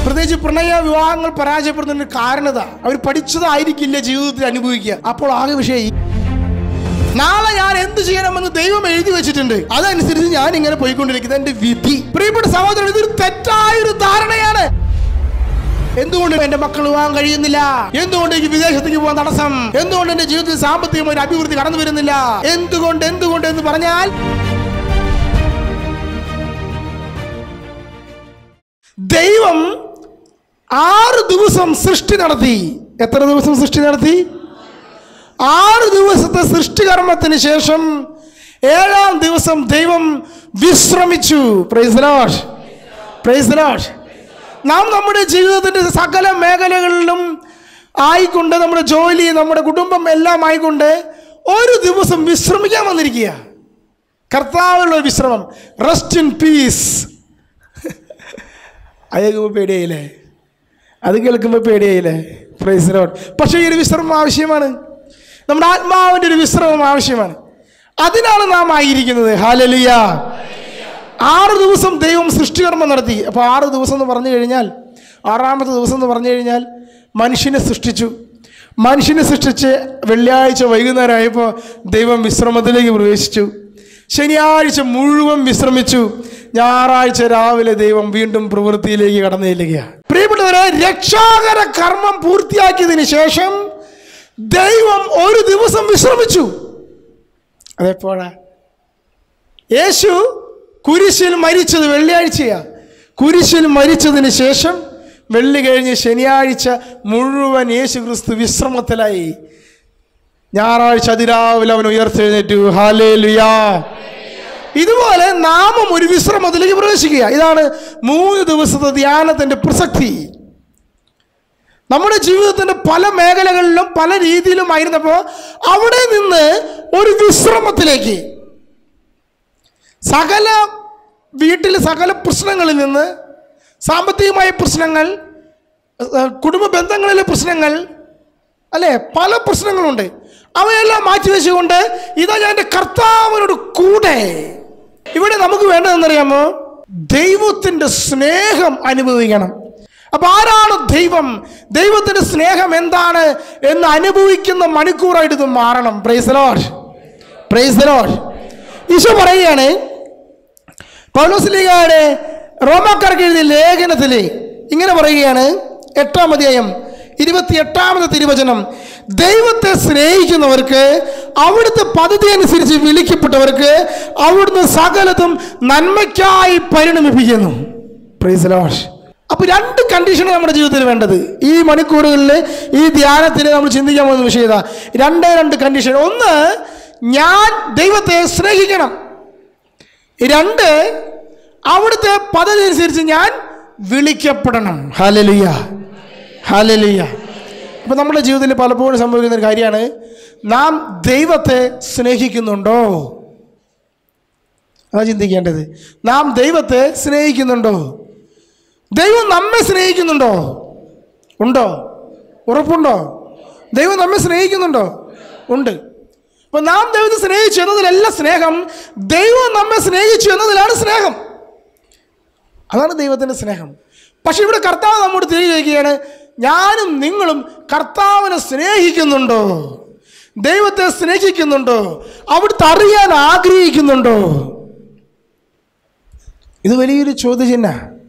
പ്രത്യേകിച്ച് പ്രണയ വിവാഹങ്ങൾ പരാജയപ്പെടുന്നതിന് കാരണത അവർ പഠിച്ചതായിരിക്കില്ല ജീവിതത്തിൽ അനുഭവിക്കുക അപ്പോൾ ആകെ വിഷയം നാളെ ഞാൻ എന്ത് ചെയ്യണമെന്ന് ദൈവം എഴുതി വെച്ചിട്ടുണ്ട് അതനുസരിച്ച് ഞാൻ ഇങ്ങനെ പോയിക്കൊണ്ടിരിക്കുന്നത് എന്റെ വിധി പ്രിയപ്പെട്ട സഹോദരൻ ഇതൊരു തെറ്റായ ഒരു ധാരണയാണ് എന്തുകൊണ്ട് എന്റെ മക്കൾ പോകാൻ കഴിയുന്നില്ല എന്തുകൊണ്ട് എനിക്ക് വിദേശത്തേക്ക് പോകാൻ തടസ്സം എന്തുകൊണ്ട് എന്റെ ജീവിതത്തിൽ സാമ്പത്തികമായ ഒരു അഭിവൃദ്ധി കടന്നു വരുന്നില്ല എന്തുകൊണ്ട് എന്തുകൊണ്ട് എന്ന് പറഞ്ഞാൽ ദൈവം ആറ് ദിവസം സൃഷ്ടി നടത്തി എത്ര ദിവസം സൃഷ്ടി നടത്തി ആറ് ദിവസത്തെ സൃഷ്ടികർമ്മത്തിന് ശേഷം ഏഴാം ദിവസം ദൈവം വിശ്രമിച്ചു പ്രൈസ് ലോഡ് പ്രൈസ് ലോഡ് നാം നമ്മുടെ ജീവിതത്തിൻ്റെ സകല മേഖലകളിലും ആയിക്കൊണ്ട് നമ്മുടെ ജോലി നമ്മുടെ കുടുംബം എല്ലാം ആയിക്കൊണ്ട് ഒരു ദിവസം വിശ്രമിക്കാൻ വന്നിരിക്കുക കർത്താവിലുള്ള ഒരു വിശ്രമം റെസ്റ്റ് ഇൻ പീസ് അത് കേൾക്കുമ്പോൾ പേടിയായില്ലേ അത് കേൾക്കുമ്പോൾ പേടിയായില്ലേ പ്രൈസ് ലോഡ് പക്ഷേ ഈ ഒരു വിശ്രമം ആവശ്യമാണ് നമ്മുടെ ആത്മാവിൻ്റെ ഒരു വിശ്രമം ആവശ്യമാണ് അതിനാണ് നാം ആയിരിക്കുന്നത് ഹാലലിയ ആറ് ദിവസം ദൈവം സൃഷ്ടികർമ്മം നടത്തി അപ്പോൾ ആറ് ദിവസം എന്ന് പറഞ്ഞു കഴിഞ്ഞാൽ ആറാമത്തെ ദിവസം എന്ന് പറഞ്ഞു കഴിഞ്ഞാൽ മനുഷ്യനെ സൃഷ്ടിച്ചു മനുഷ്യനെ സൃഷ്ടിച്ച് വെള്ളിയാഴ്ച വൈകുന്നേരമായപ്പോൾ ദൈവം വിശ്രമത്തിലേക്ക് പ്രവേശിച്ചു ശനിയാഴ്ച മുഴുവൻ വിശ്രമിച്ചു ഞായറാഴ്ച രാവിലെ ദൈവം വീണ്ടും പ്രവൃത്തിയിലേക്ക് കടന്നു ചെല്ലുകയാണ് പ്രിയപ്പെട്ടവരെ രക്ഷാകര കർമ്മം പൂർത്തിയാക്കിയതിന് ശേഷം ദൈവം ഒരു ദിവസം വിശ്രമിച്ചു അതെപ്പോഴാ യേശു കുരിശിൽ മരിച്ചത് വെള്ളിയാഴ്ചയാണ് കുരിശിൽ മരിച്ചതിന് ശേഷം വെള്ളി കഴിഞ്ഞ് ശനിയാഴ്ച മുഴുവൻ യേശു ക്രിസ്തു വിശ്രമത്തിലായി ഞായറാഴ്ച അതിരാവിലെ അവൻ ഉയർത്തെഴുന്നേറ്റു ഹാലേ ലുയാ ഇതുപോലെ നാമം ഒരു വിശ്രമത്തിലേക്ക് പ്രവേശിക്കുക ഇതാണ് മൂന്ന് ദിവസത്തെ ധ്യാനത്തിൻ്റെ പ്രസക്തി നമ്മുടെ ജീവിതത്തിൻ്റെ പല മേഖലകളിലും പല രീതിയിലുമായിരുന്നപ്പോൾ അവിടെ നിന്ന് ഒരു വിശ്രമത്തിലേക്ക് സകല വീട്ടിലെ സകല പ്രശ്നങ്ങളിൽ നിന്ന് സാമ്പത്തികമായ പ്രശ്നങ്ങൾ ഏഹ്, കുടുംബ ബന്ധങ്ങളിലെ പ്രശ്നങ്ങൾ അല്ലേ പല പ്രശ്നങ്ങളുണ്ട് അവയെല്ലാം മാറ്റിവെച്ചുകൊണ്ട് ഇതാ ഞാൻ എൻ്റെ കർത്താവിനോട് കൂടെ ഇവിടെ നമുക്ക് വേണ്ടതെന്നറിയാമോ ദൈവത്തിൻ്റെ സ്നേഹം അനുഭവിക്കണം അപ്പൊ ആരാണ് ദൈവം ദൈവത്തിന്റെ സ്നേഹം എന്താണ് എന്ന് അനുഭവിക്കുന്ന മണിക്കൂറായിട്ട് ഇത് മാറണം praise Lord praise Lord Eesho പറയുകയാണ് പൗലോസ്ലിഗയുടെ റോമാക്കാർക്ക് എഴുതിയ ലേഖനത്തിൽ ഇങ്ങനെ പറയുകയാണ് എട്ടാം അധ്യായം ഇരുപത്തി എട്ടാമത്തെ തിരുവചനം ദൈവത്തെ സ്നേഹിക്കുന്നവർക്ക് അവിടുത്തെ പദ്ധതി അനുസരിച്ച് വിളിക്കപ്പെട്ടവർക്ക് അവിടുന്ന് സകലതും നന്മയ്ക്കായി പരിണമിപ്പിക്കുന്നു പ്രൈസ് ലോഡ് അപ്പോൾ രണ്ട് കണ്ടീഷനാണ് നമ്മുടെ ജീവിതത്തിൽ വേണ്ടത് ഈ മണിക്കൂറുകളിൽ ഈ ധ്യാനത്തിൽ നമ്മൾ ചിന്തിക്കാൻ പോകുന്ന വിഷയത രണ്ടേ രണ്ട് കണ്ടീഷൻ ഒന്ന് ഞാൻ ദൈവത്തെ സ്നേഹിക്കണം രണ്ട് അവിടുത്തെ പദ്ധതി അനുസരിച്ച് ഞാൻ വിളിക്കപ്പെടണം ഹാലലിയ ഹാലലിയ അപ്പം നമ്മുടെ ജീവിതത്തിൽ പലപ്പോഴും സംഭവിക്കുന്ന ഒരു കാര്യമാണ് നാം ദൈവത്തെ സ്നേഹിക്കുന്നുണ്ടോ അതാ ചിന്തിക്കേണ്ടത് നാം ദൈവത്തെ സ്നേഹിക്കുന്നുണ്ടോ ദൈവം നമ്മെ സ്നേഹിക്കുന്നുണ്ടോ ഉണ്ടോ ഉറപ്പുണ്ടോ ദൈവം നമ്മെ സ്നേഹിക്കുന്നുണ്ടോ ഉണ്ട് അപ്പൊ നാം ദൈവത്തെ സ്നേഹിച്ചു എന്നതിലല്ല സ്നേഹം ദൈവം നമ്മെ സ്നേഹിച്ചു എന്നതിലാണ് സ്നേഹം അതാണ് ദൈവത്തിൻ്റെ സ്നേഹം പക്ഷെ ഇവിടെ കർത്താവ് നമ്മോട് തിരികെ ചോദിക്കുകയാണ് ഞാനും നിങ്ങളും കർത്താവിനെ സ്നേഹിക്കുന്നുണ്ടോ ദൈവത്തെ സ്നേഹിക്കുന്നുണ്ടോ അവിടുത്തെ അറിയാൻ ആഗ്രഹിക്കുന്നുണ്ടോ ഇത് വലിയൊരു ചോദ്യചിഹ്ന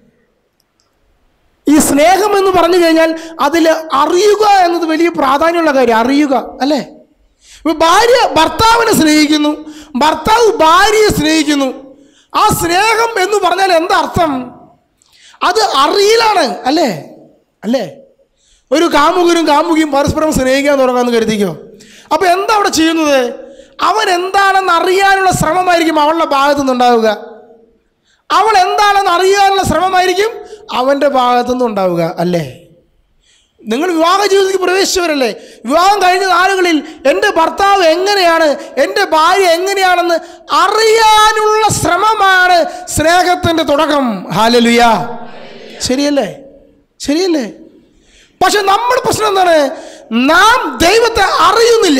ഈ സ്നേഹം എന്ന് പറഞ്ഞു കഴിഞ്ഞാൽ അതിൽ അറിയുക എന്നത് വലിയ പ്രാധാന്യമുള്ള കാര്യം അറിയുക അല്ലേ ഇപ്പൊ ഭാര്യ ഭർത്താവിനെ സ്നേഹിക്കുന്നു ഭർത്താവ് ഭാര്യയെ സ്നേഹിക്കുന്നു ആ സ്നേഹം എന്ന് പറഞ്ഞാൽ എന്താ അർത്ഥം അത് അറിയിലാണ് അല്ലേ അല്ലേ ഒരു കാമുകനും കാമുകിയും പരസ്പരം സ്നേഹിക്കാൻ തുടങ്ങാമെന്ന് കരുതിക്കോ അപ്പോൾ എന്താ അവിടെ ചെയ്യുന്നത് അവൻ എന്താണെന്ന് അറിയാനുള്ള ശ്രമമായിരിക്കും അവളുടെ ഭാഗത്തു നിന്നുണ്ടാവുക അവൾ എന്താണെന്ന് അറിയാനുള്ള ശ്രമമായിരിക്കും അവൻ്റെ ഭാഗത്തുനിന്ന് ഉണ്ടാവുക അല്ലേ നിങ്ങൾ വിവാഹ ജീവിതത്തിൽ പ്രവേശിച്ചവരല്ലേ വിവാഹം കഴിഞ്ഞ നാളുകളിൽ എൻ്റെ ഭർത്താവ് എങ്ങനെയാണ് എൻ്റെ ഭാര്യ എങ്ങനെയാണെന്ന് അറിയാനുള്ള ശ്രമമാണ് സ്നേഹത്തിൻ്റെ തുടക്കം ഹാലലുയ ശരിയല്ലേ ശരിയല്ലേ പക്ഷെ നമ്മുടെ പ്രശ്നം എന്താണ് നാം ദൈവത്തെ അറിയുന്നില്ല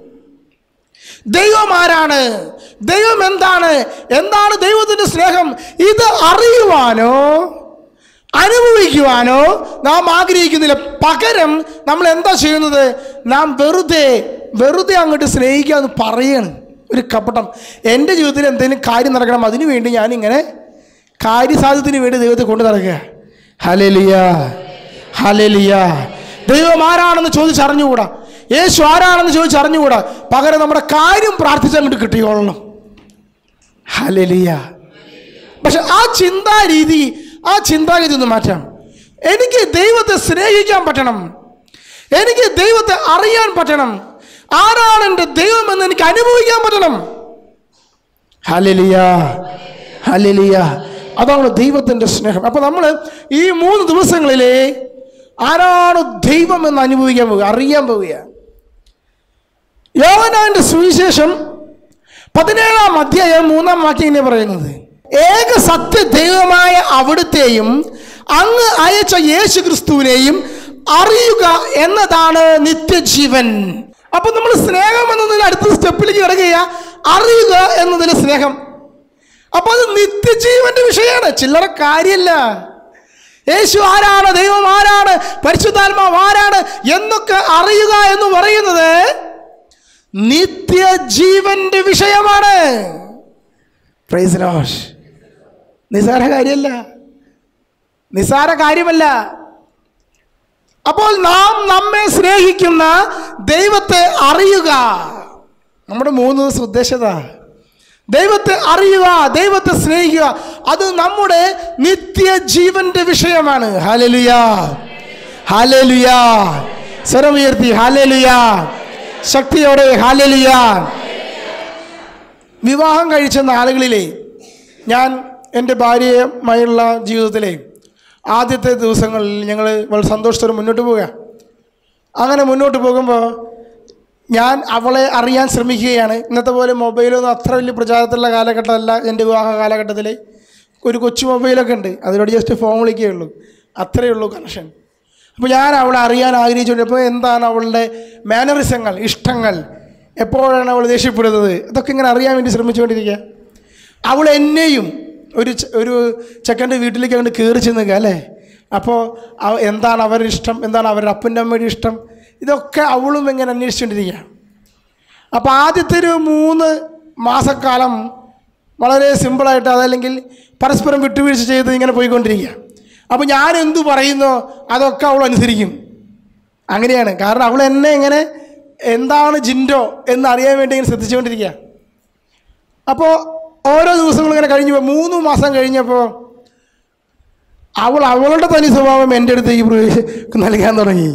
ദൈവം ആരാണ് ദൈവം എന്താണ് എന്താണ് ദൈവത്തിൻ്റെ സ്നേഹം ഇത് അറിയുവാനോ അനുഭവിക്കുവാനോ നാം ആഗ്രഹിക്കുന്നില്ല പകരം നമ്മൾ എന്താ ചെയ്യുന്നത് നാം വെറുതെ വെറുതെ അങ്ങോട്ട് സ്നേഹിക്കാന്ന് പറയാണ് ഒരു കപടം എൻ്റെ ജീവിതത്തിൽ എന്തെങ്കിലും കാര്യം നടക്കണം അതിനു വേണ്ടി ഞാനിങ്ങനെ കാര്യസാധ്യത്തിന് വേണ്ടി ദൈവത്തെ കൊണ്ടു നടക്കുക ഹലേലിയ ഹലേലിയ ദൈവം ആരാണെന്ന് ചോദിച്ചറിഞ്ഞുകൂടാ യേശു ആരാണെന്ന് ചോദിച്ചറിഞ്ഞുകൂടാ പകരം നമ്മുടെ കാര്യം പ്രാർത്ഥിച്ചങ്ങോട്ട് കിട്ടിയോളണം ഹലേലിയ പക്ഷെ ആ ചിന്താരീതി ആ ചിന്താഗതി ഒന്ന് മാറ്റാം എനിക്ക് ദൈവത്തെ സ്നേഹിക്കാൻ പറ്റണം എനിക്ക് ദൈവത്തെ അറിയാൻ പറ്റണം ആരാണ് എൻ്റെ ദൈവം എന്ന് എനിക്ക് അനുഭവിക്കാൻ പറ്റണം ഹലിലിയ ഹലിലിയ അതാണ് ദൈവത്തിൻ്റെ സ്നേഹം അപ്പോൾ നമ്മൾ ഈ മൂന്ന് ദിവസങ്ങളിലെ ആരാണ് ദൈവം എന്ന് അനുഭവിക്കാൻ പോവുക അറിയാൻ പോവുക യോവനാന്റെ സുവിശേഷം പതിനേഴാം അധ്യായം മൂന്നാം വാക്യം ഇങ്ങനെ പറയുന്നത് ഏക സത്യ ദൈവമായ അവിടുത്തെയും അങ്ങ് അയച്ച യേശു ക്രിസ്തുവിനെയും അറിയുക എന്നതാണ് നിത്യജീവൻ അപ്പൊ നമ്മൾ സ്നേഹം എന്നതിന് അടുത്ത സ്റ്റെപ്പിലേക്ക് കിടക്കുക അറിയുക എന്നതിന് സ്നേഹം അപ്പൊ അത് നിത്യജീവന്റെ വിഷയമാണ് ചില്ലറ കാര്യമല്ല യേശു ആരാണ് ദൈവം ആരാണ് പരിശുദ്ധാത്മാവ് ആരാണ് എന്നൊക്കെ അറിയുക എന്ന് പറയുന്നത് നിത്യജീവന്റെ വിഷയമാണ് പ്രൈസ് ലോഷ് നിസാര കാര്യമല്ല നിസാര കാര്യമല്ല അപ്പോൾ നാം നമ്മെ സ്നേഹിക്കുന്ന ദൈവത്തെ അറിയുക നമ്മുടെ മൂന്ന് ദിവസം ഉദ്ദേശത ദൈവത്തെ അറിയുക ദൈവത്തെ സ്നേഹിക്കുക അത് നമ്മുടെ നിത്യജീവന്റെ വിഷയമാണ് ഹാലലുയ ഹാലലുയ സ്വരമുയർത്തി ഹാലലുയ ശക്തിയോടെ ഹാലലുയ വിവാഹം കഴിച്ച നാളുകളിലെ ഞാൻ എൻ്റെ ഭാര്യയുമായുള്ള ജീവിതത്തിലെ ആദ്യത്തെ ദിവസങ്ങളിൽ ഞങ്ങൾ വളരെ സന്തോഷത്തോടെ മുന്നോട്ട് പോവുക അങ്ങനെ മുന്നോട്ട് പോകുമ്പോൾ ഞാൻ അവളെ അറിയാൻ ശ്രമിക്കുകയാണ് ഇന്നത്തെ പോലെ മൊബൈലൊന്നും അത്ര വലിയ പ്രചാരത്തിലുള്ള കാലഘട്ടമല്ല എൻ്റെ വിവാഹ കാലഘട്ടത്തിൽ ഒരു കൊച്ചു മൊബൈലൊക്കെ ഉണ്ട് അതിലൂടെ ജസ്റ്റ് ഫോൺ വിളിക്കുകയുള്ളൂ അത്രയേ ഉള്ളൂ കണക്ഷൻ അപ്പോൾ ഞാൻ അവളെ അറിയാൻ ആഗ്രഹിച്ചുകൊണ്ടിരുന്നപ്പോൾ എന്താണ് അവളുടെ മാനറിസങ്ങൾ ഇഷ്ടങ്ങൾ എപ്പോഴാണ് അവൾ ദേഷ്യപ്പെടുന്നത് ഇതൊക്കെ ഇങ്ങനെ അറിയാൻ വേണ്ടി ശ്രമിച്ചുകൊണ്ടിരിക്കുക അവൾ എന്നെയും ഒരു ചെ- ഒരു ചെക്കൻ്റെ വീട്ടിലേക്ക് അങ്ങോട്ട് കയറി ചെന്നുക അല്ലേ അപ്പോൾ അവ- എന്താണ് അവരുടെ ഇഷ്ടം എന്താണ് അവരുടെ അപ്പൻ്റെ അമ്മയുടെ ഇഷ്ടം ഇതൊക്കെ അവളും ഇങ്ങനെ അന്വേഷിച്ചുകൊണ്ടിരിക്കുക അപ്പോൾ ആദ്യത്തെ ഒരു മൂന്ന് മാസക്കാലം വളരെ സിമ്പിളായിട്ട് അതല്ലെങ്കിൽ പരസ്പരം വിട്ടുവീഴ്ച ചെയ്ത് ഇങ്ങനെ പോയിക്കൊണ്ടിരിക്കുക അപ്പോൾ ഞാൻ എന്തു പറയുന്നോ അതൊക്കെ അവൾ അനുസരിക്കും അങ്ങനെയാണ് കാരണം അവൾ എന്നെ ഇങ്ങനെ എന്താണ് ജിൻഡോ എന്ന് അറിയാൻ വേണ്ടി ഇങ്ങനെ ശ്രദ്ധിച്ചുകൊണ്ടിരിക്കുക അപ്പോൾ ഓരോ ദിവസങ്ങളും ഇങ്ങനെ കഴിഞ്ഞു പോയി. മൂന്ന് മാസം കഴിഞ്ഞപ്പോൾ അവൾ അവളുടെ തനി സ്വഭാവം എൻ്റെ അടുത്തേക്ക് പ്രവേശ- നൽകാൻ തുടങ്ങി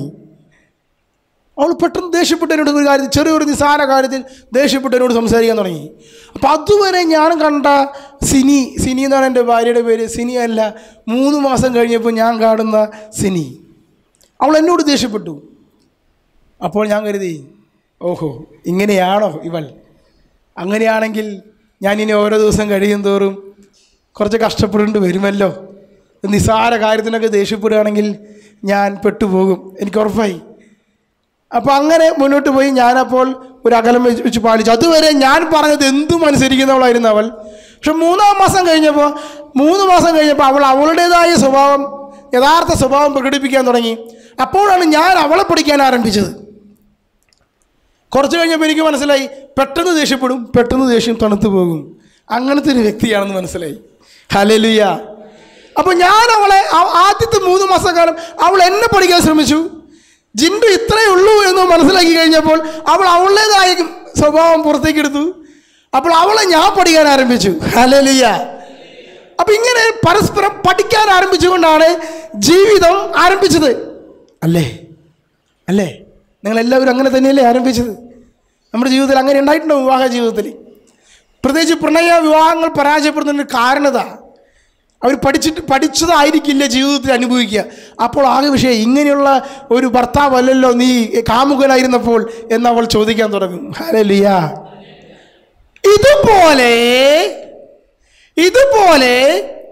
അവൾ പെട്ടെന്ന് ദേഷ്യപ്പെട്ട് എന്നോട് ഒരു കാര്യത്തിൽ ചെറിയൊരു നിസ്സാര കാര്യത്തിൽ ദേഷ്യപ്പെട്ട് എന്നോട് സംസാരിക്കാൻ തുടങ്ങി അപ്പം അതുവരെ ഞാൻ കണ്ട സിനി സിനി എന്നാണ് എൻ്റെ ഭാര്യയുടെ പേര് സിനി അല്ല മൂന്ന് മാസം കഴിഞ്ഞപ്പോൾ ഞാൻ കാണുന്ന സിനി അവൾ എന്നോട് ദേഷ്യപ്പെട്ടു അപ്പോൾ ഞാൻ കരുതി ഓഹോ ഇങ്ങനെയാണോ ഇവൾ അങ്ങനെയാണെങ്കിൽ ഞാൻ ഇനി ഓരോ ദിവസം കഴിയും തോറും കുറച്ച് കഷ്ടപ്പെടേണ്ടി വരുമല്ലോ നിസ്സാര കാര്യത്തിനൊക്കെ ദേഷ്യപ്പെടുകയാണെങ്കിൽ ഞാൻ പെട്ടുപോകും എനിക്ക് ഉറപ്പായി അപ്പോൾ അങ്ങനെ മുന്നോട്ട് പോയി ഞാനപ്പോൾ ഒരു അകലം വെച്ച് വെച്ച് പാലിച്ചു അതുവരെ ഞാൻ പറഞ്ഞത് എന്തും അനുസരിക്കുന്നവളായിരുന്നു അവൾ പക്ഷെ മൂന്നാം മാസം കഴിഞ്ഞപ്പോൾ മൂന്ന് മാസം കഴിഞ്ഞപ്പോൾ അവൾ അവളുടേതായ സ്വഭാവം യഥാർത്ഥ സ്വഭാവം പ്രകടിപ്പിക്കാൻ തുടങ്ങി അപ്പോഴാണ് ഞാൻ അവളെ പഠിക്കാൻ ആരംഭിച്ചത് കുറച്ച് കഴിഞ്ഞപ്പോൾ എനിക്ക് മനസ്സിലായി പെട്ടെന്ന് ദേഷ്യപ്പെടും പെട്ടെന്ന് ദേഷ്യം തണുത്തു പോകും അങ്ങനത്തെ ഒരു വ്യക്തിയാണെന്ന് മനസ്സിലായി ഹലലുയ അപ്പോൾ ഞാൻ അവളെ ആ- ആദ്യത്തെ മൂന്ന് മാസക്കാലം അവൾ എന്നെ പഠിക്കാൻ ശ്രമിച്ചു ജിൻഡു ഇത്രയേ ഉള്ളൂ എന്ന് മനസ്സിലാക്കി കഴിഞ്ഞപ്പോൾ അവൾ അവളുടേതായ സ്വഭാവം പുറത്തേക്ക് എടുത്തു അപ്പോൾ അവളെ ഞാൻ പഠിക്കാൻ ആരംഭിച്ചു ഹലലുയ അപ്പൊ ഇങ്ങനെ പരസ്പരം പഠിക്കാൻ ആരംഭിച്ചുകൊണ്ടാണ് ജീവിതം ആരംഭിച്ചത് അല്ലേ അല്ലേ നിങ്ങൾ എല്ലാവരും അങ്ങനെ തന്നെയല്ലേ ആരംഭിച്ചത് നമ്മുടെ ജീവിതത്തിൽ അങ്ങനെ ഉണ്ടായിട്ടുണ്ടോ വിവാഹ ജീവിതത്തിൽ പ്രത്യേകിച്ച് പ്രണയ വിവാഹങ്ങൾ പരാജയപ്പെടുന്നതിന് കാരണത അവർ പഠിച്ചിട്ട് പഠിച്ചതായിരിക്കില്ല ജീവിതത്തിൽ അനുഭവിക്കുക അപ്പോൾ ആകെ വിഷയം ഇങ്ങനെയുള്ള ഒരു ഭർത്താവല്ലല്ലോ നീ കാമുകനായിരുന്നപ്പോൾ എന്ന് അവൾ ചോദിക്കാൻ തുടങ്ങും ഹരലിയ ഇതുപോലെ ഇതുപോലെ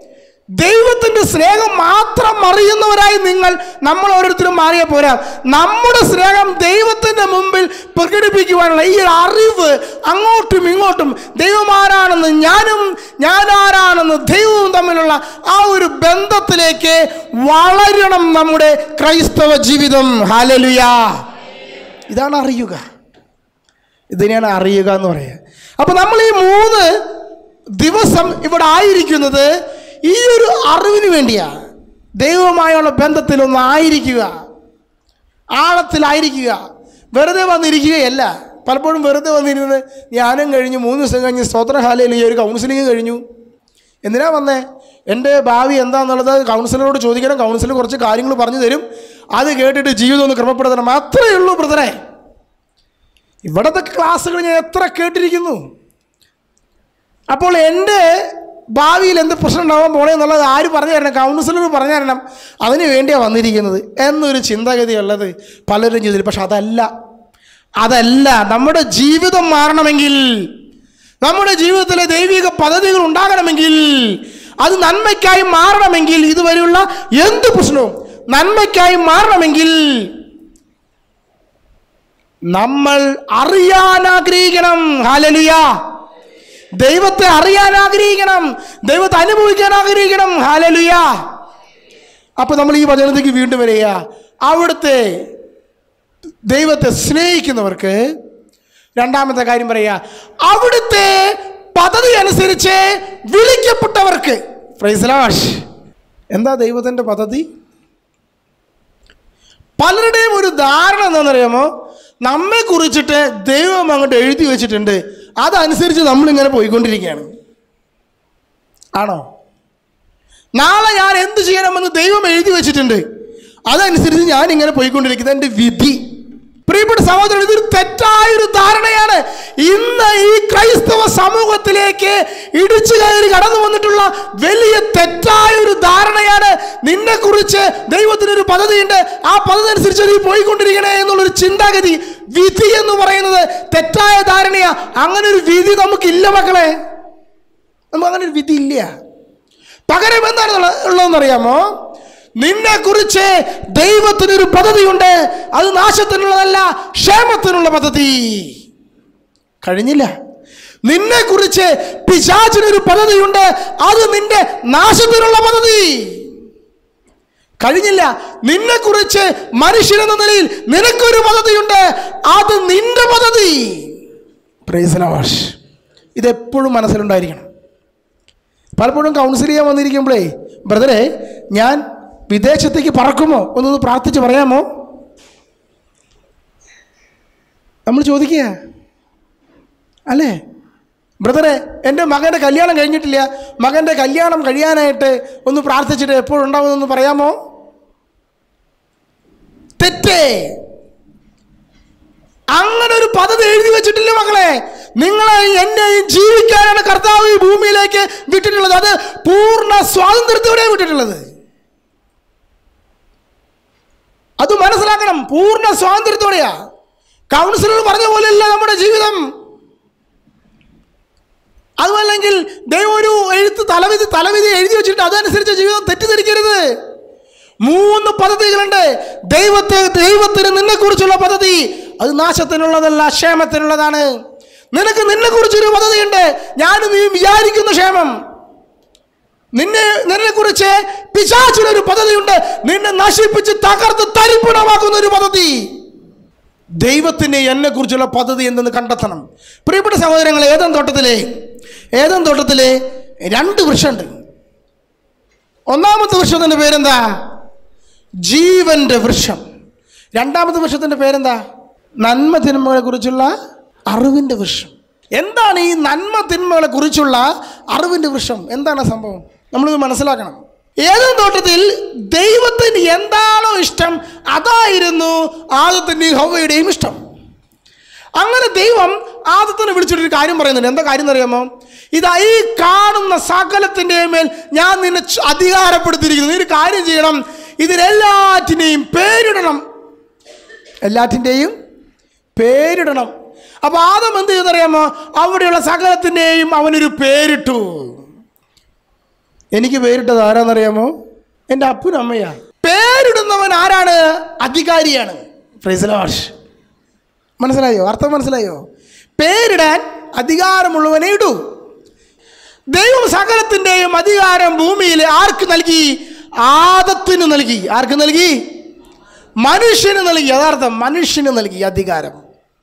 ദൈവത്തിന്റെ സ്നേഹം മാത്രം അറിയുന്നവരായി നിങ്ങൾ നമ്മൾ ഓരോരുത്തരും മാറിയ പോരാ നമ്മുടെ സ്നേഹം ദൈവത്തിന്റെ മുമ്പിൽ പ്രകടിപ്പിക്കുവാനുള്ള ഈ ഒരു അറിവ് അങ്ങോട്ടും ഇങ്ങോട്ടും ദൈവം ആരാണെന്ന് ഞാനും ഞാൻ ആരാണെന്ന് ദൈവവും തമ്മിലുള്ള ആ ഒരു ബന്ധത്തിലേക്ക് വളരണം നമ്മുടെ ക്രൈസ്തവ ജീവിതം ഹാലലുയാ ഇതാണ് അറിയുക ഇതിനെയാണ് അറിയുക എന്ന് പറയുക അപ്പൊ നമ്മൾ ഈ മൂന്ന് ദിവസം ഇവിടെ ആയിരിക്കുന്നത് ഈ ഒരു അറിവിന് വേണ്ടിയാണ് ദൈവവുമായുള്ള ബന്ധത്തിൽ ഒന്ന് ആയിരിക്കുക ആഴത്തിലായിരിക്കുക വെറുതെ വന്നിരിക്കുകയല്ല പലപ്പോഴും വെറുതെ വന്നിരുന്നത് ധ്യാനം കഴിഞ്ഞു മൂന്ന് ദിവസം കഴിഞ്ഞ് സ്തോത്രഹാലയിൽ ഈ ഒരു കൗൺസിലിംഗ് കഴിഞ്ഞു എന്തിനാ വന്നേ എൻ്റെ ഭാവി എന്താണെന്നുള്ളത് കൗൺസിലറോട് ചോദിക്കണം കൗൺസിലർ കുറച്ച് കാര്യങ്ങൾ പറഞ്ഞു തരും അത് കേട്ടിട്ട് ജീവിതം ഒന്ന് ക്രമപ്പെടുത്തണം അത്രയേ ഉള്ളൂ ബ്രദറെ ഇവിടത്തെ ക്ലാസ്സുകൾ ഞാൻ എത്ര കേട്ടിരിക്കുന്നു അപ്പോൾ എൻ്റെ ഭാവിയിൽ എന്ത് പ്രശ്നം ഉണ്ടാവാൻ പോണേ എന്നുള്ളത് ആര് പറഞ്ഞു തരണം കൗൺസിലർ പറഞ്ഞു തരണം അതിന് വേണ്ടിയാണ് വന്നിരിക്കുന്നത് എന്നൊരു ചിന്താഗതി ഉള്ളത് പലരും ചെയ്തില്ല പക്ഷെ അതല്ല അതല്ല നമ്മുടെ ജീവിതം മാറണമെങ്കിൽ നമ്മുടെ ജീവിതത്തിലെ ദൈവിക പദ്ധതികൾ ഉണ്ടാകണമെങ്കിൽ അത് നന്മയ്ക്കായി മാറണമെങ്കിൽ ഇതുവരെയുള്ള എന്ത് പ്രശ്നവും നന്മയ്ക്കായി മാറണമെങ്കിൽ നമ്മൾ അറിയാൻ ആഗ്രഹിക്കണം ഹാലലുയാ ദൈവത്തെ അറിയാൻ ആഗ്രഹിക്കണം ദൈവത്തെ അനുഭവിക്കാൻ ആഗ്രഹിക്കണം ഹാലലുയാ അപ്പൊ നമ്മൾ ഈ വചനത്തേക്ക് വീണ്ടും വരിക അവിടുത്തെ ദൈവത്തെ സ്നേഹിക്കുന്നവർക്ക് രണ്ടാമത്തെ കാര്യം പറയുക അവിടുത്തെ പദ്ധതി അനുസരിച്ച് വിളിക്കപ്പെട്ടവർക്ക് ഫ്രൈസലാഷ് എന്താ ദൈവത്തിൻ്റെ പദ്ധതി പലരുടെയും ഒരു ധാരണ എന്താണെന്നറിയാമോ നമ്മെ കുറിച്ചിട്ട് ദൈവം അങ്ങോട്ട് എഴുതി വെച്ചിട്ടുണ്ട് അതനുസരിച്ച് നമ്മളിങ്ങനെ പോയിക്കൊണ്ടിരിക്കുകയാണ് ആണോ നാളെ ഞാൻ എന്ത് ചെയ്യണമെന്ന് ദൈവം എഴുതി വെച്ചിട്ടുണ്ട് അതനുസരിച്ച് ഞാൻ ഇങ്ങനെ പോയിക്കൊണ്ടിരിക്കുന്നത് എൻ്റെ വിധി പ്രിയപ്പെട്ട സഹോദരൻ ഇതൊരു തെറ്റായൊരു ധാരണയാണ് ഇന്ന് ഈ ക്രൈസ്തവ സമൂഹത്തിലേക്ക് ഇടിച്ചു കയറി കടന്നു വന്നിട്ടുള്ള വലിയ തെറ്റായ ഒരു ധാരണയാണ് നിന്നെ കുറിച്ച് ദൈവത്തിനൊരു പദ്ധതിയുണ്ട് ആ പദ്ധതി അനുസരിച്ച് നീ പോയിക്കൊണ്ടിരിക്കണേ എന്നുള്ളൊരു ചിന്താഗതി വിധി എന്ന് പറയുന്നത് തെറ്റായ ധാരണയാ അങ്ങനെ ഒരു വിധി നമുക്കില്ല മക്കളെ നമുക്ക് അങ്ങനെ ഒരു വിധി ഇല്ല പകരം എന്താണ് ഉള്ളതെന്നറിയാമോ നിന്നെ കുറിച്ച് ദൈവത്തിനൊരു പദ്ധതിയുണ്ട് അത് നാശത്തിനുള്ളതല്ല ക്ഷേമത്തിനുള്ള പദ്ധതി കഴിഞ്ഞില്ല നിന്നെ കുറിച്ച് പിശാചിനൊരു പദ്ധതിയുണ്ട് അത് നിന്റെ നാശത്തിനുള്ള പദ്ധതി കഴിഞ്ഞില്ല നിന്നെ കുറിച്ച് മനുഷ്യനെന്ന നിലയിൽ നിനക്കൊരു പദ്ധതിയുണ്ട് അത് നിന്റെ പദ്ധതി പ്രൈസലാവാഷ് ഇതെപ്പോഴും മനസ്സിലുണ്ടായിരിക്കണം പലപ്പോഴും കൗൺസിൽ ചെയ്യാൻ വന്നിരിക്കുമ്പോഴേ ബ്രദറെ ഞാൻ വിദേശത്തേക്ക് പറക്കുമോ ഒന്നൊന്ന് പ്രാർത്ഥിച്ച് പറയാമോ നമ്മൾ ചോദിക്കുക അല്ലേ ബ്രദറെ എൻ്റെ മകൻ്റെ കല്യാണം കഴിഞ്ഞിട്ടില്ല മകൻ്റെ കല്യാണം കഴിയാനായിട്ട് ഒന്ന് പ്രാർത്ഥിച്ചിട്ട് എപ്പോഴുണ്ടാവുമെന്നൊന്ന് പറയാമോ തെറ്റേ അങ്ങനെ ഒരു പദ്ധതി എഴുതി വെച്ചിട്ടില്ല മക്കളെ നിങ്ങളെ എന്നെയും ജീവിക്കാനാണ് കർത്താവ് ഈ ഭൂമിയിലേക്ക് വിട്ടിട്ടുള്ളത് അത് പൂർണ്ണ സ്വാതന്ത്ര്യത്തോടെ വിട്ടിട്ടുള്ളത് അത് മനസ്സിലാക്കണം പൂർണ്ണ സ്വാതന്ത്ര്യത്തോടെയാ കൗൺസിലർ പറഞ്ഞ പോലെയല്ല നമ്മുടെ ജീവിതം അതുമല്ലെങ്കിൽ ദൈവം ഒരു എഴുത്ത് തലവിധി തലവിധി എഴുതി വെച്ചിട്ട് അതനുസരിച്ച് ജീവിതം തെറ്റിദ്ധരിക്കരുത് മൂന്ന് പദ്ധതികളുണ്ട് ദൈവത്തെ ദൈവത്തിന് നിന്നെ കുറിച്ചുള്ള പദ്ധതി അത് നാശത്തിനുള്ളതല്ല ക്ഷേമത്തിനുള്ളതാണ് നിനക്ക് നിന്നെ കുറിച്ചൊരു പദ്ധതിയുണ്ട് ഞാനും നീ വിചാരിക്കുന്ന ക്ഷേമം നിന്നെ നിന്നെ കുറിച്ച് പിശാചിനൊരു പദ്ധതിയുണ്ട് നിന്നെ നശിപ്പിച്ച് തകർത്ത് തരിപ്പണമാക്കുന്ന ഒരു പദ്ധതി ദൈവത്തിന് എന്നെ കുറിച്ചുള്ള പദ്ധതി എന്തെന്ന് കണ്ടെത്തണം പ്രിയപ്പെട്ട സഹോദരങ്ങൾ ഏതൻ തോട്ടത്തിലെ ഏതൻ തോട്ടത്തിലെ രണ്ട് വൃക്ഷമുണ്ട് ഒന്നാമത്തെ വൃക്ഷത്തിൻ്റെ പേരെന്താ ജീവന്റെ വൃക്ഷം രണ്ടാമത്തെ വൃക്ഷത്തിൻ്റെ പേരെന്താ നന്മ തിന്മകളെ കുറിച്ചുള്ള അറിവിൻ്റെ വൃക്ഷം എന്താണ് ഈ നന്മ തിന്മകളെ കുറിച്ചുള്ള അറിവിൻ്റെ വൃക്ഷം എന്താണ് സംഭവം നമ്മളിത് മനസ്സിലാക്കണം ഏതും തോട്ടത്തിൽ ദൈവത്തിന് എന്താണോ ഇഷ്ടം അതായിരുന്നു ആദത്തിൻ്റെയും ഹൗവയുടെയും ഇഷ്ടം അങ്ങനെ ദൈവം ആദത്തിനെ വിളിച്ചിട്ടൊരു കാര്യം പറയുന്നുണ്ട് എന്താ കാര്യം എന്നറിയാമോ ഇതാ ഈ കാണുന്ന സകലത്തിൻ്റെയും മേൽ ഞാൻ നിന്നെ ച- അധികാരപ്പെടുത്തിയിരിക്കുന്നു നീ ഒരു കാര്യം ചെയ്യണം ഇതിനെല്ലാറ്റിനെയും പേരിടണം എല്ലാറ്റിൻ്റെയും പേരിടണം അപ്പൊ ആദം എന്ത് ചെയ്തെന്നറിയാമോ അവിടെയുള്ള സകലത്തിൻ്റെയും അവനൊരു പേരിട്ടു എനിക്ക് പേരിട്ടത് ആരാന്നറിയാമോ എൻ്റെ അപ്പനും അമ്മയാ പേരിടുന്നവൻ ആരാണ് അധികാരിയാണ് ഫ്രൈസലാഷ് മനസ്സിലായോ അർത്ഥം മനസ്സിലായോ പേരിടാൻ അധികാരമുള്ളവനെ ഇടൂ ദൈവം സകലത്തിൻ്റെയും അധികാരം ഭൂമിയിൽ ആർക്ക് നൽകി ആദത്തിന് നൽകി ആർക്ക് നൽകി മനുഷ്യന് നൽകി യഥാർത്ഥം മനുഷ്യന് നൽകി അധികാരം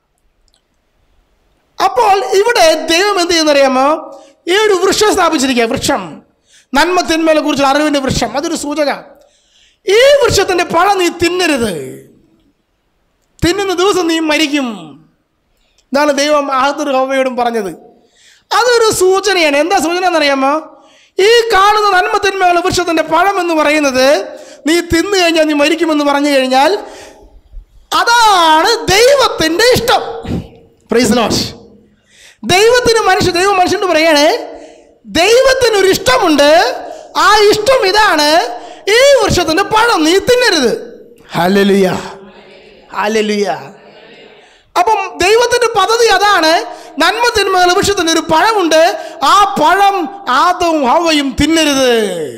അപ്പോൾ ഇവിടെ ദൈവം എന്ത് ചെയ്യുന്നറിയാമോ ഈ ഒരു വൃക്ഷം സ്ഥാപിച്ചിരിക്കുക വൃക്ഷം നന്മ തിന്മകളെ കുറിച്ചുള്ള അറിവിൻ്റെ വൃക്ഷം അതൊരു സൂചക ഈ വൃക്ഷത്തിൻ്റെ പഴം നീ തിന്നരുത് തിന്നുന്ന ദിവസം നീ മരിക്കും ഇതാണ് ദൈവം ആഹദർ ഹവയോടും പറഞ്ഞത് അതൊരു സൂചനയാണ് എന്താ സൂചന എന്നറിയാമോ ഈ കാണുന്ന നന്മ തിന്മകളുടെ വൃക്ഷത്തിൻ്റെ പഴം എന്ന് പറയുന്നത് നീ തിന്നു കഴിഞ്ഞാൽ നീ മരിക്കുമെന്ന് പറഞ്ഞു കഴിഞ്ഞാൽ അതാണ് ദൈവത്തിൻ്റെ ഇഷ്ടം പ്രൈസ് ലോഷ് ദൈവത്തിന് മനുഷ്യ ദൈവം മനുഷ്യനോട് പറയാണ് ദൈവത്തിന് ഒരു ഇഷ്ടമുണ്ട് ആ ഇഷ്ടം ഇതാണ് ഈ വൃക്ഷത്തിൻ്റെ പഴം നീ തിന്നരുത് ഹലലുയ ഹലലുയ അപ്പം ദൈവത്തിന്റെ പദ്ധതി അതാണ് നന്മ തിന്മകൾ വൃക്ഷത്തിന് ഒരു പഴമുണ്ട് ആ പഴം ആദവും ഹവയും തിന്നരുത്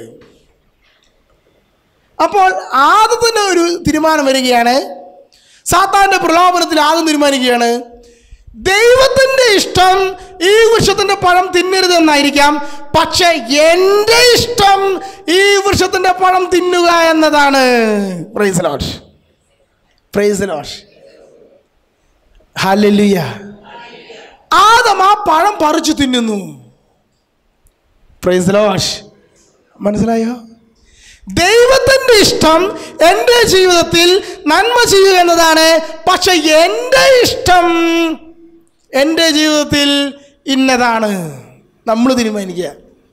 അപ്പോൾ ആദത്തിന് ഒരു തീരുമാനം വരികയാണ് സാത്താന്റെ പ്രലോഭനത്തിൽ ആദം തീരുമാനിക്കുകയാണ് ദൈവത്തിന്റെ ഇഷ്ടം ഈ വൃക്ഷത്തിന്റെ പഴം തിന്നരുത് എന്നായിരിക്കാം പക്ഷെ എൻ്റെ ഇഷ്ടം ഈ വൃക്ഷത്തിന്റെ പഴം തിന്നുക എന്നതാണ് praise Lord praise Lord hallelujah Adam ആ പഴം പറിച്ചു തിന്നുന്നു പ്രൈസ് ലോഷ് മനസ്സിലായോ ദൈവത്തിൻ്റെ ഇഷ്ടം എൻ്റെ ജീവിതത്തിൽ നന്മ ചെയ്യുക എന്നതാണ് പക്ഷെ എൻ്റെ ഇഷ്ടം എൻ്റെ ജീവിതത്തിൽ ഇന്നതാണ് നമ്മൾ തീരുമാനിക്കുക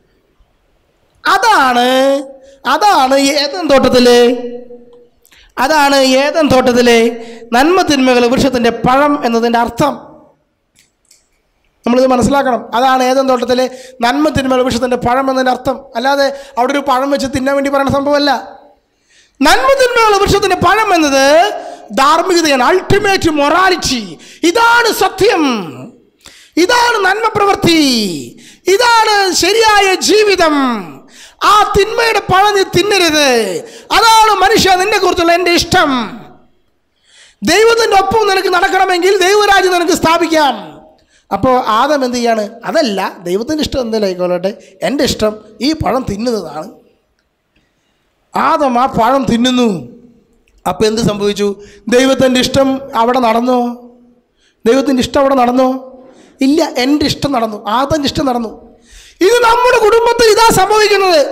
അതാണ് അതാണ് ഏതൻ തോട്ടത്തിലെ അതാണ് ഏതൻ തോട്ടത്തിലെ നന്മ തിന്മകൾ വൃക്ഷത്തിൻ്റെ പഴം എന്നതിൻ്റെ അർത്ഥം നമ്മളിത് മനസ്സിലാക്കണം അതാണ് ഏതൻ തോട്ടത്തിലെ നന്മ തിന്മകൾ വൃക്ഷത്തിൻ്റെ പഴം എന്നതിൻ്റെ അർത്ഥം അല്ലാതെ അവിടെ ഒരു പഴം വെച്ച് തിന്നാൻ വേണ്ടി പറയുന്ന സംഭവമല്ല നന്മ തിന്മകൾ വൃക്ഷത്തിൻ്റെ പഴം എന്നത് ധാർമ്മികതയാണ് അൾട്ടിമേറ്റ് മൊറാലിറ്റി ഇതാണ് സത്യം ഇതാണ് നന്മ പ്രവൃത്തി ഇതാണ് ശരിയായ ജീവിതം ആ തിന്മയുടെ പഴം നീ തിന്നരുത് അതാണ് മനുഷ്യ നിന്നെ കുറിച്ചുള്ള എൻ്റെ ഇഷ്ടം ദൈവത്തിൻ്റെ ഒപ്പം നിനക്ക് നടക്കണമെങ്കിൽ ദൈവരാജ്യം നിനക്ക് സ്ഥാപിക്കാം അപ്പോൾ ആദം എന്ത് ചെയ്യാണ് അതല്ല ദൈവത്തിൻ്റെ ഇഷ്ടം എന്തെങ്കിലും ആയിക്കോട്ടെ എൻ്റെ ഇഷ്ടം ഈ പഴം തിന്നുന്നതാണ് ആദം ആ പഴം തിന്നുന്നു അപ്പോൾ എന്ത് സംഭവിച്ചു ദൈവത്തിൻ്റെ ഇഷ്ടം അവിടെ നടന്നോ ദൈവത്തിൻ്റെ ഇഷ്ടം അവിടെ നടന്നോ ഇല്ല എൻ്റെ ഇഷ്ടം നടന്നു ആദൻ്റെ ഇഷ്ടം നടന്നു ഇത് നമ്മുടെ കുടുംബത്തിൽ ഇതാ സംഭവിക്കുന്നത്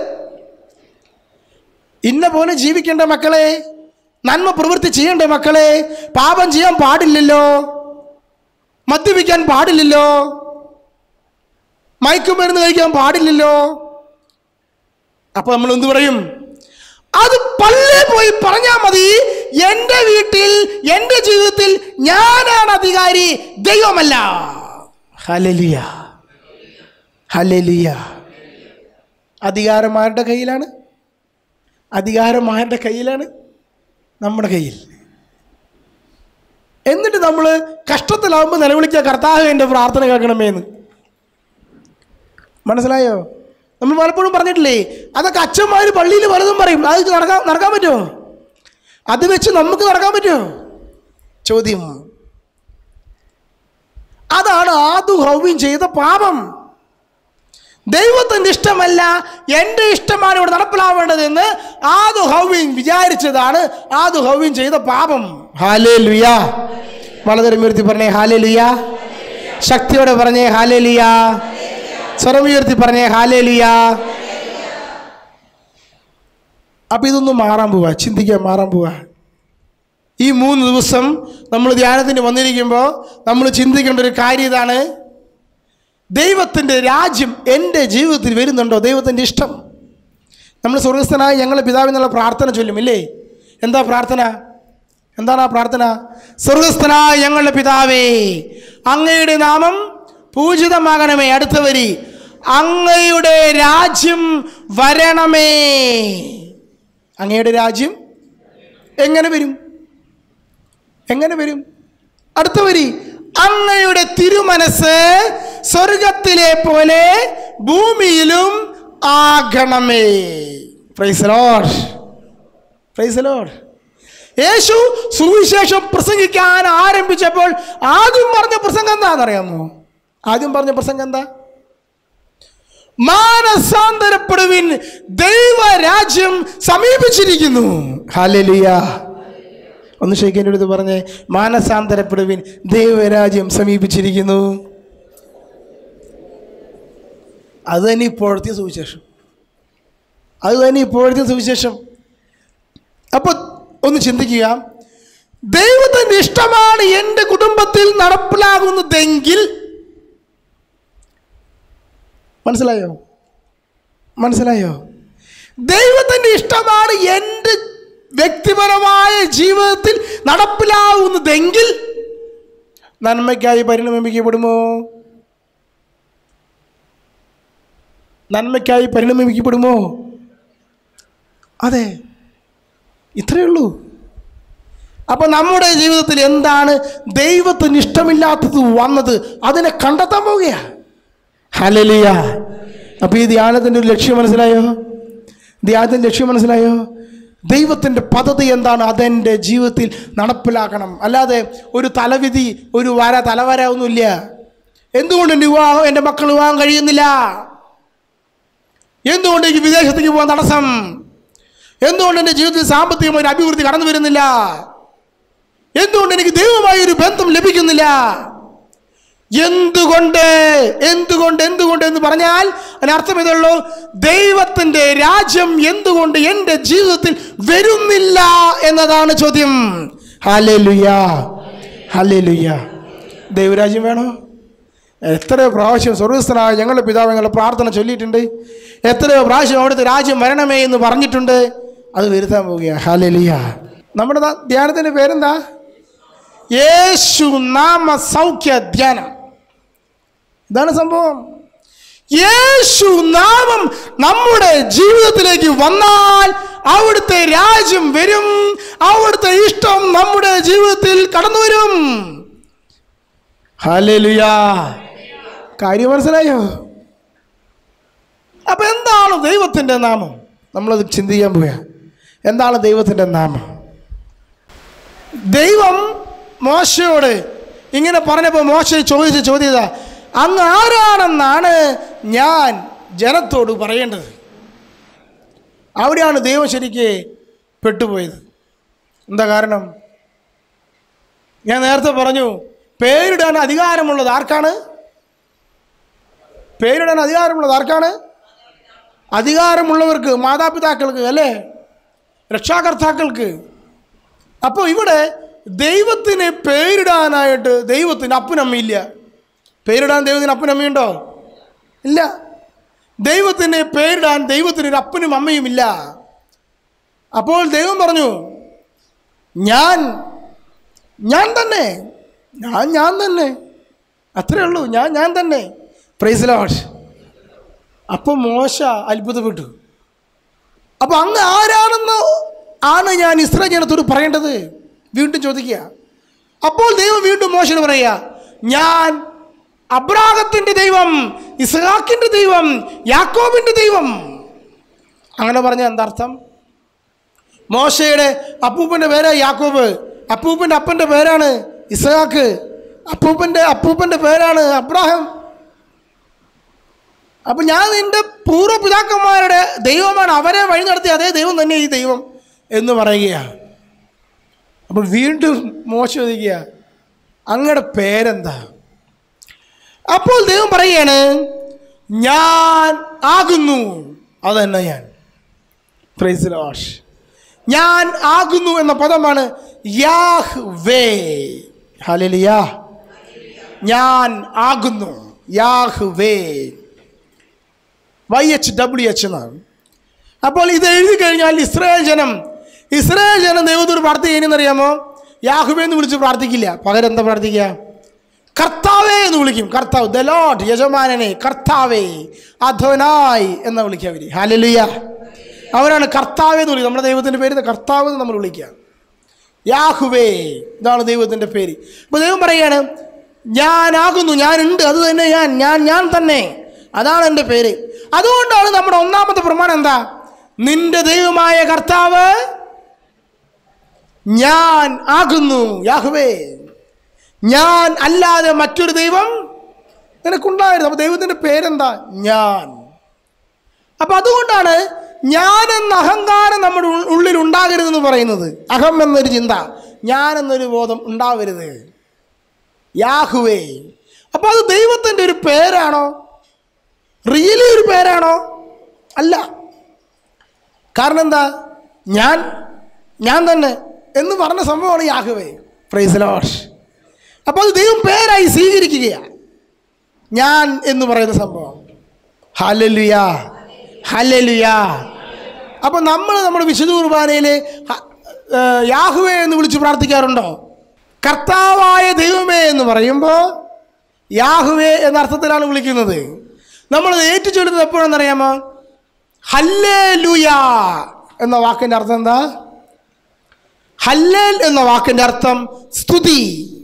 ഇന്ന പോലെ ജീവിക്കേണ്ട മക്കളെ നന്മ പ്രവൃത്തി ചെയ്യേണ്ട മക്കളെ പാപം ചെയ്യാൻ പാടില്ലല്ലോ മദ്യപിക്കാൻ പാടില്ലല്ലോ മയക്കുമരുന്ന് കഴിക്കാൻ പാടില്ലല്ലോ അപ്പൊ നമ്മൾ എന്ത് പറയും അത് പള്ളി പോയി പറഞ്ഞാൽ മതി എൻ്റെ വീട്ടിൽ എൻ്റെ ജീവിതത്തിൽ ഞാനാണ് അധികാരി ദൈവമല്ല ഹലലിയ ഹലലിയ അധികാരം ആരുടെ കയ്യിലാണ് അധികാരം ആരുടെ കയ്യിലാണ് നമ്മുടെ കയ്യിൽ എന്നിട്ട് നമ്മൾ കഷ്ടത്തിലാവുമ്പോൾ നിലവിളിക്കുക കർത്താവ് എൻ്റെ പ്രാർത്ഥന കേൾക്കണമേ എന്ന് മനസ്സിലായോ നമ്മൾ പലപ്പോഴും പറഞ്ഞിട്ടില്ലേ അതൊക്കെ അച്ഛന്മാർ പള്ളിയിൽ പലതും പറയും അത് നടക്കാൻ നടക്കാൻ പറ്റുമോ അത് വെച്ച് നമുക്ക് നടക്കാൻ പറ്റുമോ ചോദ്യം അതാണ് ആദു ഹൗവിൻ ചെയ്ത പാപം ദൈവത്തിൻ്റെ ഇഷ്ടമല്ല എൻ്റെ ഇഷ്ടമാണ് ഇവിടെ നടപ്പിലാവേണ്ടതെന്ന് ആദു ഹൗവിൻ വിചാരിച്ചതാണ് ആദു ഹൗവിൻ ചെയ്ത പാപം ഹാലേ ലുയാ വളരെ ഉയർത്തി പറഞ്ഞേ ഹാലേ ലുയാ ശക്തിയോടെ പറഞ്ഞേ ഹാലേ ലുയാ സ്വരം ഉയർത്തി പറഞ്ഞേ ഹാലേ ലുയാ അപ്പം ഇതൊന്നും മാറാൻ പോവാ ചിന്തിക്കാൻ മാറാൻ പോവാ ഈ മൂന്ന് ദിവസം നമ്മൾ ധ്യാനത്തിന് വന്നിരിക്കുമ്പോൾ നമ്മൾ ചിന്തിക്കേണ്ട ഒരു കാര്യം ഇതാണ് ദൈവത്തിൻ്റെ രാജ്യം എൻ്റെ ജീവിതത്തിൽ വരുന്നുണ്ടോ ദൈവത്തിൻ്റെ ഇഷ്ടം നമ്മൾ സ്വർഗസ്ഥനായ ഞങ്ങളുടെ പിതാവിനുള്ള പ്രാർത്ഥന ചൊല്ലും ഇല്ലേ എന്താ പ്രാർത്ഥന എന്താണ് ആ പ്രാർത്ഥന സ്വർഗസ്ഥനായ ഞങ്ങളുടെ പിതാവേ അങ്ങയുടെ നാമം പൂജിതമാകണമേ അടുത്ത വരി അങ്ങയുടെ രാജ്യം വരണമേ അങ്ങയുടെ രാജ്യം എങ്ങനെ വരും എങ്ങനെ വരും അടുത്ത വരി അങ്ങയുടെ തിരുമനസ് സ്വർഗത്തിലെ പോലെ ഭൂമിയിലും ആകണമേ praise Lord praise Lord Yeshu സുവിശേഷം പ്രസംഗിക്കാൻ ആരംഭിച്ചപ്പോൾ ആദ്യം പറഞ്ഞ പ്രസംഗം എന്താണെന്നറിയാമോ ആദ്യം പറഞ്ഞ പ്രസംഗം എന്താ മാനസാന്തരപ്പെടുവിൻ ദൈവരാജ്യം സമീപിച്ചിരിക്കുന്നു ഹാലലിയ ഒന്ന് ഷെയ്ഖിൻ്റെ അടുത്ത് പറഞ്ഞേ മാനസാന്തരപ്പെടുവിൻ ദൈവരാജ്യം സമീപിച്ചിരിക്കുന്നു അത് തന്നെ ഇപ്പോഴത്തെ സുവിശേഷം അത് തന്നെ ഇപ്പോഴത്തെ സുവിശേഷം അപ്പോൾ ഒന്ന് ചിന്തിക്കുക ദൈവത്തിൻ്റെ ഇഷ്ടമാണ് എൻ്റെ കുടുംബത്തിൽ നടപ്പിലാകുന്നതെങ്കിൽ മനസ്സിലായോ മനസ്സിലായോ ദൈവത്തിൻ്റെ ഇഷ്ടമാണ് എൻ്റെ വ്യക്തിപരമായ ജീവിതത്തിൽ നടപ്പിലാവുന്നതെങ്കിൽ നന്മയ്ക്കായി പരിണമിക്കപ്പെടുമോ നന്മയ്ക്കായി പരിണമിക്കപ്പെടുമോ അതെ ഇത്രയേ ഉള്ളൂ അപ്പൊ നമ്മുടെ ജീവിതത്തിൽ എന്താണ് ദൈവത്തിന് ഇഷ്ടമില്ലാത്തത് വന്നത് അതിനെ കണ്ടെത്താൻ പോവുകയാ ഹലലിയ അപ്പൊ ഈ ധ്യാനത്തിന്റെ ഒരു ലക്ഷ്യം മനസ്സിലായോ ധ്യാനത്തിന്റെ ലക്ഷ്യം മനസ്സിലായോ ദൈവത്തിൻ്റെ പദ്ധതി എന്താണ് അതെൻ്റെ ജീവിതത്തിൽ നടപ്പിലാക്കണം അല്ലാതെ ഒരു തലവിധി ഒരു വര തലവര ഒന്നുമില്ല എന്തുകൊണ്ട് എൻ്റെ വിവാഹം എൻ്റെ മക്കൾ വിവാഹം കഴിയുന്നില്ല എന്തുകൊണ്ട് എനിക്ക് വിദേശത്തേക്ക് പോകാൻ തടസ്സം എന്തുകൊണ്ട് എൻ്റെ ജീവിതത്തിൽ സാമ്പത്തികമായ ഒരു അഭിവൃദ്ധി കടന്നു വരുന്നില്ല എന്തുകൊണ്ട് എനിക്ക് ദൈവമായ ഒരു ബന്ധം ലഭിക്കുന്നില്ല എന്തുകൊണ്ട് എന്തുകൊണ്ട് എന്തുകൊണ്ട് എന്ന് പറഞ്ഞാൽ അതിനർത്ഥം ഇതുള്ളൂ ദൈവത്തിൻ്റെ രാജ്യം എന്തുകൊണ്ട് എൻ്റെ ജീവിതത്തിൽ വരുന്നില്ല എന്നതാണ് ചോദ്യം ഹാലേലുയ്യ ഹാലേലുയ്യ ദൈവരാജ്യം വേണോ എത്രയോ പ്രാവശ്യം സ്വർഗസ്ഥനായ ഞങ്ങളുടെ പിതാവ് ഞങ്ങളുടെ പ്രാർത്ഥന ചൊല്ലിയിട്ടുണ്ട് എത്രയോ പ്രാവശ്യം അവിടുത്തെ രാജ്യം വരണമേ എന്ന് പറഞ്ഞിട്ടുണ്ട് അത് വരുത്താൻ പോവുകയാണ് ഹാലലിയ നമ്മുടെ ദാ- ധ്യാനത്തിൻ്റെ പേരെന്താ യേശു നാമ സൗഖ്യ ധ്യാനം ഇതാണ് സംഭവം യേശു നാമം നമ്മുടെ ജീവിതത്തിലേക്ക് വന്നാൽ അവിടുത്തെ രാജ്യം വരും അവിടുത്തെ ഇഷ്ടം നമ്മുടെ ജീവിതത്തിൽ കടന്നു വരും ഹാലേലുയാ കാര്യം മനസ്സിലായോ അപ്പൊ എന്താണ് ദൈവത്തിൻ്റെ നാമം നമ്മളത് ചിന്തിക്കാൻ പോയാ എന്താണ് ദൈവത്തിൻ്റെ നാമം ദൈവം മോശയോട് ഇങ്ങനെ പറഞ്ഞപ്പോൾ മോശ ചോദിച്ച ചോദ്യം ഇതാ അങ്ങ് ആരാണെന്നാണ് ഞാൻ ജനത്തോട് പറയേണ്ടത് അവിടെയാണ് ദൈവം ശരിക്ക് പെട്ടുപോയത് എന്താ കാരണം ഞാൻ നേരത്തെ പറഞ്ഞു പേരിടാൻ അധികാരമുള്ളത് ആർക്കാണ് പേരിടാൻ അധികാരമുള്ളത് ആർക്കാണ് അധികാരമുള്ളവർക്ക് മാതാപിതാക്കൾക്ക് അല്ലേ രക്ഷാകർത്താക്കൾക്ക് അപ്പോൾ ഇവിടെ ദൈവത്തിന് പേരിടാനായിട്ട് ദൈവത്തിന് അപ്പനമ്മയില്ല പേരിടാൻ ദൈവത്തിന് അപ്പനമ്മയുണ്ടോ ഇല്ല ദൈവത്തിന് പേരിടാൻ ദൈവത്തിന് ഒരു അപ്പനും അമ്മയും ഇല്ല അപ്പോൾ ദൈവം പറഞ്ഞു ഞാൻ ഞാൻ തന്നെ ഞാൻ ഞാൻ തന്നെ അത്രേ ഉള്ളൂ ഞാൻ ഞാൻ തന്നെ പ്രൈസ് ലോഡ് അപ്പം മോശ അത്ഭുതപ്പെട്ടു അപ്പൊ അങ്ങ് ആരാണെന്ന് ആണ് ഞാൻ ഇസ്രായേൽ ജനത്തോട് പറയേണ്ടത് വീണ്ടും ചോദിക്കുക അപ്പോൾ ദൈവം വീണ്ടും മോശന് പറയുക ഞാൻ അബ്രാഹത്തിന്റെ ദൈവം ഇസ്ഹാക്കിന്റെ ദൈവം യാക്കോബിന്റെ ദൈവം അങ്ങനെ പറഞ്ഞ എന്താർത്ഥം മോശയുടെ അപ്പൂപ്പൻ്റെ പേര് യാക്കോബ് അപ്പൂപ്പൻ്റെ അപ്പൻ്റെ പേരാണ് ഇസ്ഹാക്ക് അപ്പൂപ്പൻ്റെ അപ്പൂപ്പൻ്റെ പേരാണ് അബ്രാഹം അപ്പൊ ഞാൻ നിന്റെ പൂർവ്വപിതാക്കന്മാരുടെ ദൈവമാണ് അവരെ വഴി നടത്തിയ അതേ ദൈവം തന്നെ ഈ ദൈവം എന്ന് പറയുകയാണ് അപ്പോൾ വീണ്ടും മോശം ചോദിക്കുക അങ്ങയുടെ പേരെന്താ അപ്പോൾ ദൈവം പറയുകയാണ് ഞാൻ ആകുന്നു അതന്നെ ഞാൻ പ്രൈസ് ലോഷ് ഞാൻ ആകുന്നു എന്ന പദമാണ് യാഹ് വേ ഹലിയ ഞാൻ ആകുന്നു Yahweh Y H W H എന്നാണ് അപ്പോൾ ഇത് എഴുതി കഴിഞ്ഞാൽ ഇസ്രായേൽ ജനം ഇസ്രായേൽ ജനം ദൈവത്തോട് പ്രാർത്ഥിക്കുന്നറിയാമോ യാഹുബെ എന്ന് വിളിച്ച് പ്രാർത്ഥിക്കില്ല പകരം എന്താ പ്രാർത്ഥിക്കുക കർത്താവേ എന്ന് വിളിക്കും കർത്താവ് ദ ലോഡ് യജമാനനെ കർത്താവേ അധോനായി എന്ന് വിളിക്കുക അവർ ഹാലലിയ അവരാണ് കർത്താവേ എന്ന് വിളിക്കുക നമ്മുടെ ദൈവത്തിൻ്റെ പേര് കർത്താവ് എന്ന് നമ്മൾ വിളിക്കുക യാഹുവേ ഇതാണ് ദൈവത്തിൻ്റെ പേര് അപ്പോൾ ദൈവം പറയാണ് ഞാനാകുന്നു ഞാനുണ്ട് അത് തന്നെ ഞാൻ ഞാൻ ഞാൻ തന്നെ അതാണ് എൻ്റെ പേര് അതുകൊണ്ടാണ് നമ്മുടെ ഒന്നാമത്തെ പ്രമാണം എന്താ നിന്റെ ദൈവമായ കർത്താവ് ഞാൻ ആകുന്നു യാഹുവേ ഞാൻ അല്ലാതെ മറ്റൊരു ദൈവം നിനക്കുണ്ടായിരുന്നു അപ്പൊ ദൈവത്തിന്റെ പേരെന്താ ഞാൻ അപ്പൊ അതുകൊണ്ടാണ് ഞാൻ എന്ന അഹങ്കാരം നമ്മുടെ ഉൾ- ഉള്ളിൽ ഉണ്ടാകരുതെന്ന് പറയുന്നത് അഹം എന്നൊരു ചിന്ത ഞാൻ എന്നൊരു ബോധം ഉണ്ടാവരുത് യാഹുവേ അപ്പൊ അത് ദൈവത്തിന്റെ ഒരു പേരാണോ റിയലി ഒരു പേരാണോ അല്ല കാരണം എന്താ ഞാൻ ഞാൻ തന്നെ എന്ന് പറഞ്ഞ സംഭവമാണ് യാഹുവേ പ്രൈസ് ലോഷ് അപ്പോൾ അത് ദൈവം പേരായി സ്വീകരിക്കുകയാണ് ഞാൻ എന്ന് പറയുന്ന സംഭവം ഹലലുയാ ഹലലുയാ അപ്പം നമ്മൾ നമ്മുടെ വിശുദ്ധ കുർബാനയിൽ യാഹുവേ എന്ന് വിളിച്ച് പ്രാർത്ഥിക്കാറുണ്ടോ കർത്താവായ ദൈവമേ എന്ന് പറയുമ്പോൾ യാഹുവേ എന്ന അർത്ഥത്തിലാണ് വിളിക്കുന്നത് നമ്മൾ ഏറ്റു ചൊല്ലുന്നത് എപ്പോഴെന്നറിയാമോ ഹല്ലേ ലുയാ എന്ന വാക്കിൻ്റെ അർത്ഥം എന്താ ഹല്ലേൽ എന്ന വാക്കിൻ്റെ അർത്ഥം സ്തുതി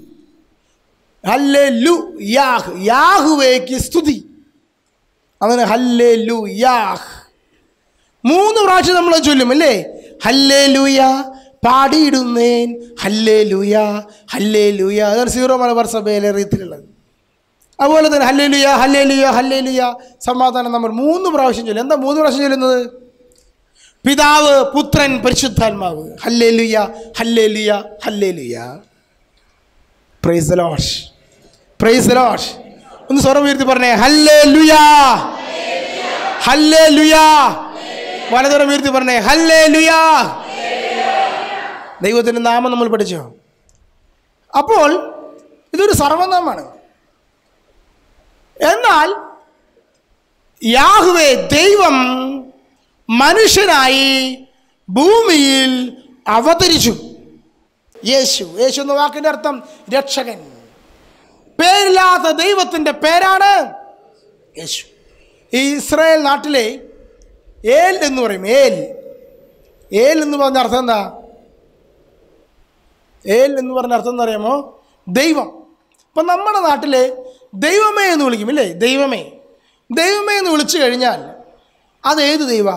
ഹല്ലേ ലു യാഹ് യാഹുവേക്ക് സ്തുതി അങ്ങനെ ഹല്ലേ ലു യാഹ് മൂന്ന് പ്രാവശ്യം നമ്മൾ ചൊല്ലും അല്ലേ ഹല്ലേ ലൂയ പാടിയിടുന്നേൻ ഹല്ലേ ലൂയ ഹല്ലേ ലൂയ അതാണ് സീറോ മലബാർ സഭയിലെ റീത്തിലുള്ളത് അതുപോലെ തന്നെ ഹല്ലേ ലുയ ഹല്ലേ ലുയ ഹല്ലേ ലുയ സമാധാനം നമ്മൾ മൂന്ന് പ്രാവശ്യം ചൊല്ലും എന്താ മൂന്ന് പ്രാവശ്യം ചൊല്ലുന്നത് പിതാവ് പുത്രൻ പരിശുദ്ധാത്മാവ് ഹല്ലേ ലുയ ഹല്ലേ ലുയ ഹല്ലേ ലുയ പ്രൈസ് ലോഷ് പ്രൈസ് ലോഷ് ഒന്ന് സ്വരം ഉയർത്തി പറഞ്ഞേ ഹല്ലേ ലുയാ ഹല്ലേ ലുയാ വലതുറം ഉയർത്തി പറഞ്ഞേ ഹല്ലേ ലുയാ ദൈവത്തിൻ്റെ നാമം നമ്മൾ പഠിച്ചോ അപ്പോൾ ഇതൊരു സർവനാമാണ് എന്നാൽ യാഹുവെ ദൈവം മനുഷ്യനായി ഭൂമിയിൽ അവതരിച്ചു യേശു യേശു എന്ന വാക്കിന്റെ അർത്ഥം രക്ഷകൻ പേരില്ലാത്ത ദൈവത്തിന്റെ പേരാണ് യേശു ഈ ഇസ്രായേൽ നാട്ടിലെ ഏൽ എന്ന് പറയും ഏൽ ഏൽ എന്ന് പറഞ്ഞ അർത്ഥം എന്താ ഏൽ എന്ന് പറഞ്ഞ അർത്ഥം എന്താ അറിയാമോ ദൈവം ഇപ്പം നമ്മുടെ നാട്ടിലെ ദൈവമേ എന്ന് വിളിക്കും ഇല്ലേ ദൈവമേ ദൈവമേ എന്ന് വിളിച്ചു കഴിഞ്ഞാൽ അത് ഏത് ദൈവ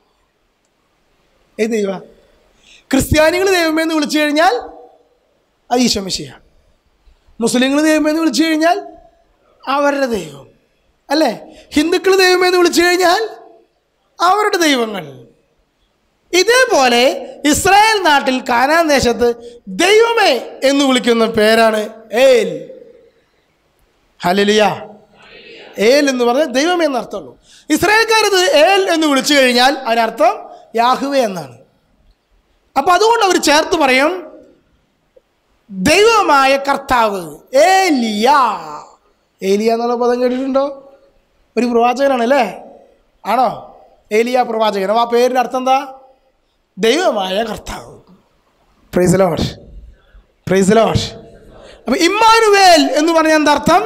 ഏത് ദൈവ ക്രിസ്ത്യാനികൾ ദൈവമേ എന്ന് വിളിച്ചു കഴിഞ്ഞാൽ അത് ഈശോമിശിയ മുസ്ലിങ്ങൾ ദൈവമേ എന്ന് വിളിച്ചു കഴിഞ്ഞാൽ അവരുടെ ദൈവം അല്ലേ ഹിന്ദുക്കൾ ദൈവമേ എന്ന് വിളിച്ചു കഴിഞ്ഞാൽ അവരുടെ ദൈവങ്ങൾ ഇതേപോലെ ഇസ്രായേൽ നാട്ടിൽ കാനാൻ ദേശത്ത് ദൈവമേ എന്ന് വിളിക്കുന്ന പേരാണ് ഏൽ ഹലലിയ ഏൽ എന്ന് പറഞ്ഞാൽ ദൈവമേ എന്ന അർത്ഥമുള്ളൂ ഇസ്രായേൽക്കാരത് ഏൽ എന്ന് വിളിച്ചു കഴിഞ്ഞാൽ അതിനർത്ഥം യാഹുവേ എന്നാണ് അപ്പം അതുകൊണ്ട് അവർ ചേർത്ത് പറയും ദൈവമായ കർത്താവ് ഏലിയ ഏലിയ എന്നുള്ള പദം കേട്ടിട്ടുണ്ടോ ഒരു പ്രവാചകനാണ് അല്ലേ ആണോ ഏലിയ പ്രവാചകൻ അപ്പോൾ ആ പേരിൻ്റെ അർത്ഥം എന്താ ദൈവമായ കർത്താവ് പ്രൈസ് ലോഷ് പ്രൈസ് ലോഷ് അപ്പം ഇമ്മാനുവേൽ എന്ന് പറഞ്ഞാൽ എന്താ അർത്ഥം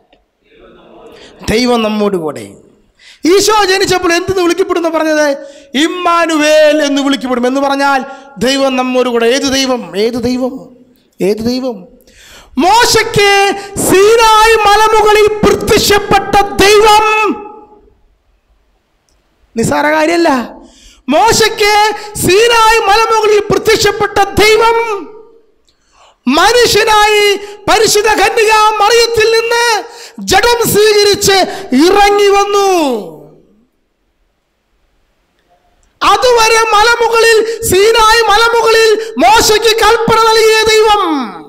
ദൈവം നമ്മോട് കൂടെ ഈശോ ജനിച്ചപ്പോൾ എന്തെന്ന് വിളിക്കപ്പെടുന്നു പറഞ്ഞത് ഇമ്മാനുവേൽ എന്ന് വിളിക്കപ്പെടും എന്ന് പറഞ്ഞാൽ ദൈവം നമ്മോട് കൂടെ ഏത് ദൈവം ഏത് ദൈവം ഏത് ദൈവം മോശയ്ക്ക് സീനായി മലമുകളിൽ പ്രത്യക്ഷപ്പെട്ട ദൈവം നിസാര കാര്യമല്ല മോശയ്ക്ക് സീനായി മലമുകളിൽ പ്രത്യക്ഷപ്പെട്ട ദൈവം മനുഷ്യനായി പരിശുദ്ധ കന്യക മറിയത്തിൽ നിന്ന് ജഡം സ്വീകരിച്ച് ഇറങ്ങി വന്നു അതുവരെ മലമുകളിൽ സീനായി മലമുകളിൽ മോശയ്ക്ക് കൽപ്പന നൽകിയ ദൈവം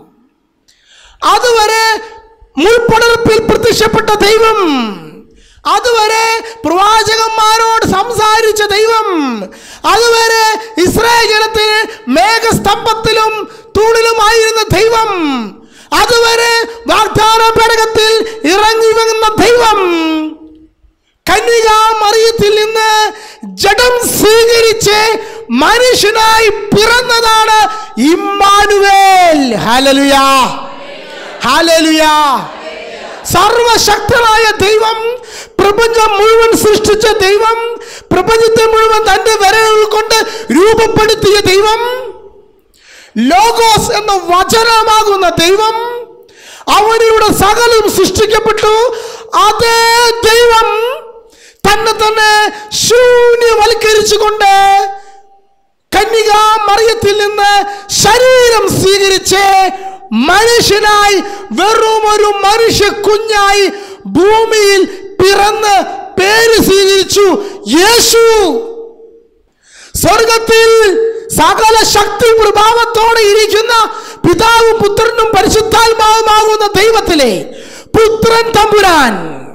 അതുവരെ മുൾപ്പടർപ്പിൽ പ്രത്യക്ഷപ്പെട്ട ദൈവം അതുവരെ പ്രവാചകന്മാരോട് സംസാരിച്ച ദൈവം അതുവരെ ഇസ്രായേൽ ജനത്തിന് മേഘസ്തംഭത്തിലും തൂണിലുമായിരുന്ന ദൈവം അതുവരെ വാഗ്ദാന പേടകത്തിൽ ഇറങ്ങി വന്ന ദൈവം കന്യക മറിയത്തിൽ നിന്ന് ജഡം സ്വീകരിച്ച് മനുഷ്യനായി പിറന്നതാണ് ഇമ്മാനുവേൽ ഹലലുയാ ഹലലുയാ സർവശക്തനായ ദൈവം പ്രപഞ്ചം മുഴുവൻ സൃഷ്ടിച്ച ദൈവം പ്രപഞ്ചത്തെ മുഴുവൻ തന്റെ വിരലുകൾ കൊണ്ട് രൂപപ്പെടുത്തിയ ദൈവം ലോഗോസ് എന്ന വചനമാകുന്ന ദൈവം അവനിലൂടെ സകലം സൃഷ്ടിക്കപ്പെട്ടു അതേ ദൈവം തന്നെ തന്നെ ശൂന്യവൽക്കരിച്ചുകൊണ്ട് കന്യക മറിയത്തിൽ നിന്ന് ശരീരം സ്വീകരിച്ച് മനുഷ്യനായി വെറും ഒരു മനുഷ്യ കുഞ്ഞായി ഭൂമിയിൽ പിറന്ന് പേര് സ്വീകരിച്ചു യേശു സ്വർഗത്തിൽ സകല ശക്തി പ്രഭാവത്തോടെ ഇരിക്കുന്ന പിതാവും പുത്രനും പരിശുദ്ധാത്മാവുമാകുന്ന ദൈവത്തിലെ പുത്രൻ തമ്പുരാൻ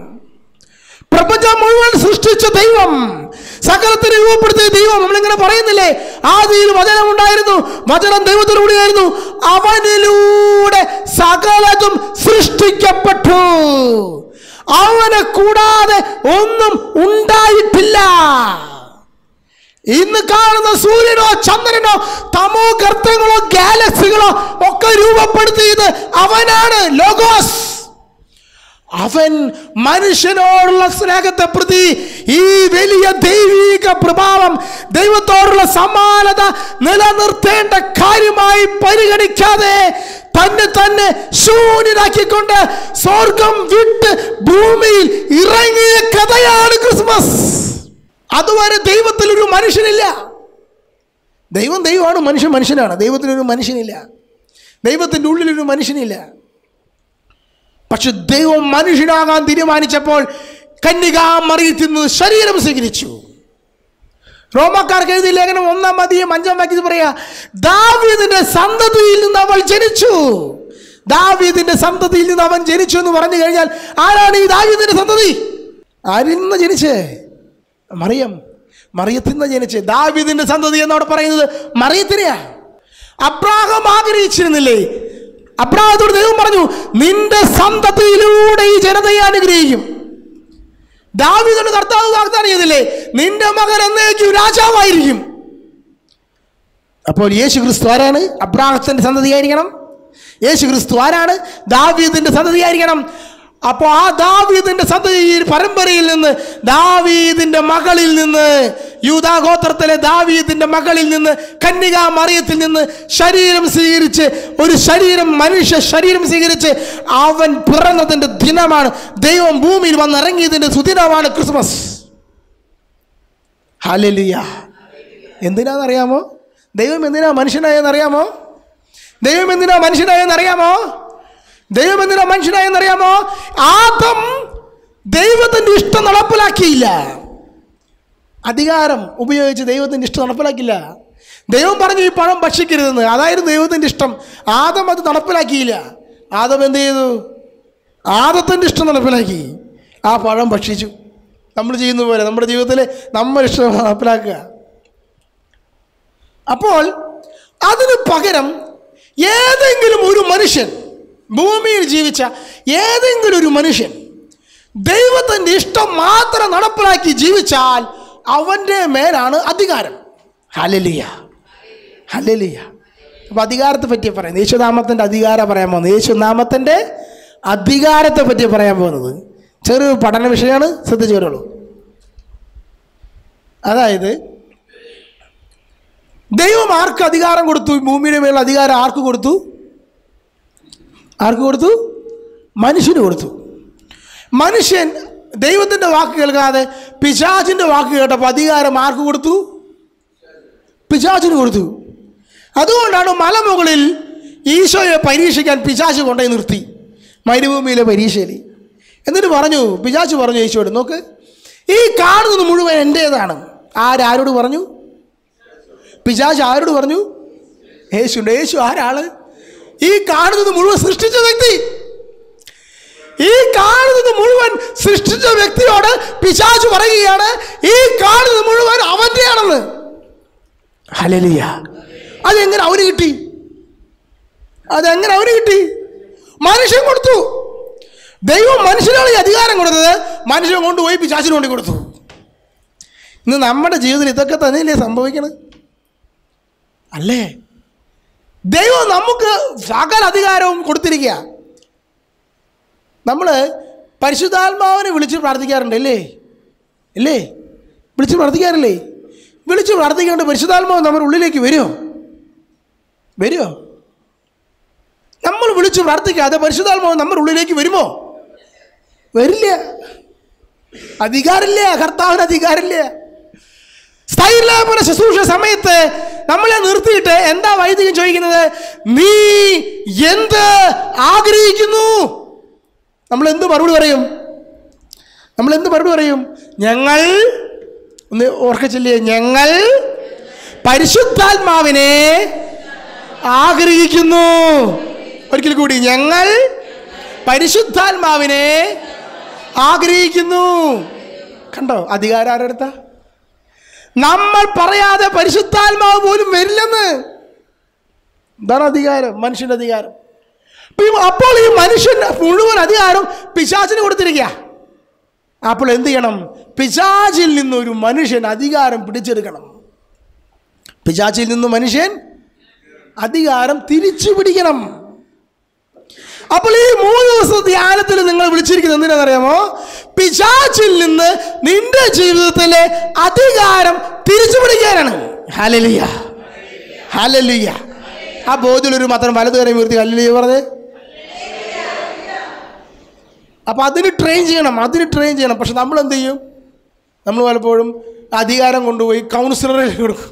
പ്രപഞ്ചം മുഴുവൻ സൃഷ്ടിച്ച ദൈവം സകലത്തിന് രൂപപ്പെടുത്തിയ ദൈവം നമ്മളിങ്ങനെ പറയുന്നില്ലേ ആദിയിൽ വചനം ഉണ്ടായിരുന്നു വചനം ദൈവത്തിലൂടെയായിരുന്നു അവനിലൂടെ സകലതും സൃഷ്ടിക്കപ്പെട്ടു അവനെ കൂടാതെ ഒന്നും ഉണ്ടായിട്ടില്ല ഇന്ന് കാണുന്ന സൂര്യനോ ചന്ദ്രനോ തമോ ഗർത്തങ്ങളോ ഗാലക്സികളോ ഒക്കെ രൂപപ്പെടുത്തിയത് അവനാണ് ലോഗോസ് അവൻ മനുഷ്യനോടുള്ള സ്നേഹത്തെ പ്രതി ഈ വലിയ ദൈവിക പ്രഭാവം ദൈവത്തോടുള്ള സമാനത നിലനിർത്തേണ്ട കാര്യമായി പരിഗണിക്കാതെ തന്നെ തന്നെ ശൂന്യനാക്കിക്കൊണ്ട് സ്വർഗം വിട്ട് ഭൂമിയിൽ ഇറങ്ങിയ കഥയാണ് ക്രിസ്മസ് അതുവരെ ദൈവത്തിൽ ഒരു മനുഷ്യനില്ല ദൈവം ദൈവമാണ് മനുഷ്യൻ മനുഷ്യനാണ് ദൈവത്തിനൊരു മനുഷ്യനില്ല ദൈവത്തിൻ്റെ ഉള്ളിലൊരു മനുഷ്യനില്ല പക്ഷെ ദൈവം മനുഷ്യനാകാൻ തീരുമാനിച്ചപ്പോൾ കന്യകാ മറിയത്തിൽ നിന്ന് ശരീരം സ്വീകരിച്ചു റോമക്കാർക്ക് എഴുതിയ ലേഖനം ഒന്നാം മതിയും അഞ്ചാം വാക്യത്തിൽ പറയാ ദാവീദിന്റെ സന്തതിയിൽ നിന്ന് അവൾ ജനിച്ചു ദാവീദിന്റെ സന്തതിയിൽ നിന്ന് അവൻ ജനിച്ചു എന്ന് പറഞ്ഞു കഴിഞ്ഞാൽ ആരാണ് ഈ ദാവീദിന്റെ സന്തതി ആരിൽ നിന്ന് ജനിച്ചേ മറിയം മറിയത്തിൽ നിന്ന് ജനിച്ചേ ദാവീദിന്റെ സന്തതി എന്നവിടെ പറയുന്നത് മറിയത്തിനെയാ അബ്രാഹം ആഗ്രഹിച്ചിരുന്നില്ലേ അബ്രാഹത്തോട് ദൈവം പറഞ്ഞു നിന്റെ സന്തതിയിലൂടെ ഈ ജനതയെ അനുഗ്രഹിക്കും ദാവീദോട് കർത്താവ് വാഗ്ദാനം ചെയ്തില്ലേ നിന്റെ മകൻ എന്നേക്കും രാജാവായിരിക്കും അപ്പോൾ യേശു ക്രിസ്തു ആരാണ് അബ്രാഹത്തിന്റെ സന്തതിയായിരിക്കണം യേശു ക്രിസ്തു ആരാണ് ദാവീദിന്റെ സന്തതിയായിരിക്കണം അപ്പോൾ ആ ദാവീദിന്റെ സന്തതി പരമ്പരയിൽ നിന്ന് ദാവീദിന്റെ മകളിൽ നിന്ന് യൂതാഗോത്രത്തിലെ ദാവീദിന്റെ മകളിൽ നിന്ന് കന്യകാ മറിയത്തിൽ നിന്ന് ശരീരം സ്വീകരിച്ച് ഒരു ശരീരം മനുഷ്യ ശരീരം സ്വീകരിച്ച് അവൻ പിറന്നതിന്റെ ദിനമാണ് ദൈവം ഭൂമിയിൽ വന്നിറങ്ങിയതിന്റെ സുദിനമാണ് ക്രിസ്മസ് ഹാലലിയ എന്തിനാണെന്നറിയാമോ ദൈവം എന്തിനാ മനുഷ്യനായെന്നറിയാമോ ദൈവം എന്തിനാ മനുഷ്യനായെന്നറിയാമോ ദൈവം എന്തിനാ മനുഷ്യനായെന്നറിയാമോ ആദം ദൈവത്തിൻ്റെ ഇഷ്ടം നടപ്പിലാക്കിയില്ല അധികാരം ഉപയോഗിച്ച് ദൈവത്തിൻ്റെ ഇഷ്ടം നടപ്പിലാക്കില്ല ദൈവം പറഞ്ഞു ഈ പഴം ഭക്ഷിക്കരുതെന്ന് അതായിരുന്നു ദൈവത്തിൻ്റെ ഇഷ്ടം ആദം അത് നടപ്പിലാക്കിയില്ല ആദം എന്ത് ചെയ്തു ആദത്തിൻ്റെ ഇഷ്ടം നടപ്പിലാക്കി ആ പഴം ഭക്ഷിച്ചു നമ്മൾ ചെയ്യുന്ന പോലെ നമ്മുടെ ജീവിതത്തിൽ നമ്മൾ ഇഷ്ടം നടപ്പിലാക്കുക അപ്പോൾ അതിന് പകരം ഏതെങ്കിലും ഒരു മനുഷ്യൻ ഭൂമിയിൽ ജീവിച്ച ഏതെങ്കിലും ഒരു മനുഷ്യൻ ദൈവത്തിൻ്റെ ഇഷ്ടം മാത്രം നടപ്പിലാക്കി ജീവിച്ചാൽ അവൻ്റെ മേലാണ് അധികാരം ഹലലിയ ഹലലിയ അപ്പം അധികാരത്തെ പറ്റി പറയാം യേശുനാമത്തിൻ്റെ അധികാരം പറയാൻ പോകുന്നത് യേശുനാമത്തിൻ്റെ അധികാരത്തെ പറ്റി പറയാൻ പോകുന്നത് ചെറിയൊരു പഠന വിഷയമാണ് ശ്രദ്ധിച്ചു വരുള്ളൂ അതായത് ദൈവം ആർക്ക് അധികാരം കൊടുത്തു ഭൂമിയുടെ മേലുള്ള അധികാരം ആർക്ക് കൊടുത്തു ആർക്ക് കൊടുത്തു മനുഷ്യന് കൊടുത്തു മനുഷ്യൻ ദൈവത്തിൻ്റെ വാക്ക് കേൾക്കാതെ പിശാചിൻ്റെ വാക്ക് കേട്ടപ്പോൾ അധികാരം ആർക്ക് കൊടുത്തു പിശാചിന് കൊടുത്തു അതുകൊണ്ടാണ് മലമുകളിൽ ഈശോയെ പരീക്ഷിക്കാൻ പിശാച് കൊണ്ടുപോയി നിർത്തി മരുഭൂമിയിലെ പരീക്ഷയിൽ എന്നിട്ട് പറഞ്ഞു പിശാച് പറഞ്ഞു ഈശോയോട് നോക്ക് ഈ കാണുന്നത് മുഴുവൻ എൻ്റേതാണ് ആരാരോട് പറഞ്ഞു പിശാച് ആരോട് പറഞ്ഞു യേശുണ്ട് യേശു ആരാള് ഈ കാണുന്നത് മുഴുവൻ സൃഷ്ടിച്ച വ്യക്തി ഈ കാണുന്നത് മുഴുവൻ സൃഷ്ടിച്ച വ്യക്തിയോട് പിശാച് പറയുകയാണ് ഈ കാണുന്നത് മുഴുവൻ അവൻ്റെയാണെന്ന് ഹലലിയ അതെങ്ങനെ അവന് കിട്ടി അതെങ്ങനെ അവന് കിട്ടി മനുഷ്യൻ കൊടുത്തു ദൈവം മനുഷ്യനാണ് ഈ അധികാരം കൊടുത്തത് മനുഷ്യൻ കൊണ്ടുപോയി പിശാചിന് കൊണ്ട് കൊടുത്തു ഇന്ന് നമ്മുടെ ജീവിതത്തിൽ ഇതൊക്കെ തന്നെയല്ലേ സംഭവിക്കണത് അല്ലേ ദൈവം നമുക്ക് സകല അധികാരവും കൊടുത്തിരിക്കുക നമ്മൾ പരിശുദ്ധാത്മാവിനെ വിളിച്ച് പ്രാർത്ഥിക്കാറുണ്ട് അല്ലേ അല്ലേ വിളിച്ച് പ്രാർത്ഥിക്കാറില്ലേ വിളിച്ച് പ്രാർത്ഥിക്കേണ്ട പരിശുദ്ധാത്മാവ് നമ്മുടെ ഉള്ളിലേക്ക് വരുമോ വരുമോ നമ്മൾ വിളിച്ച് പ്രാർത്ഥിക്കാതെ പരിശുദ്ധാത്മാവ് നമ്മുടെ ഉള്ളിലേക്ക് വരുമോ വരില്ല അധികാരമില്ല കർത്താവിന് അധികാരമില്ല സ്ഥൈര്യപര ശുശ്രൂഷ സമയത്ത് നമ്മളെ നിർത്തിയിട്ട് എന്താ വൈദികൻ ചോദിക്കുന്നത് നീ എന്ത് ആഗ്രഹിക്കുന്നു നമ്മൾ എന്ത് മറുപടി പറയും നമ്മൾ എന്ത് മറുപടി പറയും ഞങ്ങൾ ഒന്ന് ഓർക്കച്ചില്ലേ ഞങ്ങൾ പരിശുദ്ധാത്മാവിനെ ആഗ്രഹിക്കുന്നു ഒരിക്കൽ കൂടി ഞങ്ങൾ പരിശുദ്ധാത്മാവിനെ ആഗ്രഹിക്കുന്നു കണ്ടോ അധികാരം ആരുടെ അടുത്താ നമ്മൾ പറയാതെ പരിശുദ്ധാത്മാവ് പോലും വരില്ലെന്ന് എന്താണ് അധികാരം മനുഷ്യന്റെ അധികാരം അപ്പൊ ഈ- അപ്പോൾ ഈ മനുഷ്യന്റെ മുഴുവൻ അധികാരം പിശാചിന് കൊടുത്തിരിക്കുക അപ്പോൾ എന്ത് ചെയ്യണം പിശാചിൽ നിന്നൊരു മനുഷ്യൻ അധികാരം പിടിച്ചെടുക്കണം പിശാചിൽ നിന്ന് മനുഷ്യൻ അധികാരം തിരിച്ചു പിടിക്കണം അപ്പോൾ ഈ മൂന്ന് ദിവസത്തെ ധ്യാനത്തിൽ നിങ്ങൾ വിളിച്ചിരിക്കുന്നത് എന്തിനാണെന്നറിയാമോ പിശാചിൽ നിന്ന് നിന്റെ ജീവിതത്തിലെ അധികാരം തിരിച്ചു പിടിക്കാനാണ് ഹലലിയ ഹലലിയ ആ ബോധ്യമുള്ളൊരു മാത്രം വലത് കരം ഉയർത്തി ഹലലിയ പറഞ്ഞേ അപ്പൊ അതിന് ട്രെയിൻ ചെയ്യണം അതിന് ട്രെയിൻ ചെയ്യണം പക്ഷെ നമ്മൾ എന്ത് ചെയ്യും നമ്മൾ പലപ്പോഴും അധികാരം കൊണ്ടുപോയി കൗൺസിലറെ കൊടുക്കും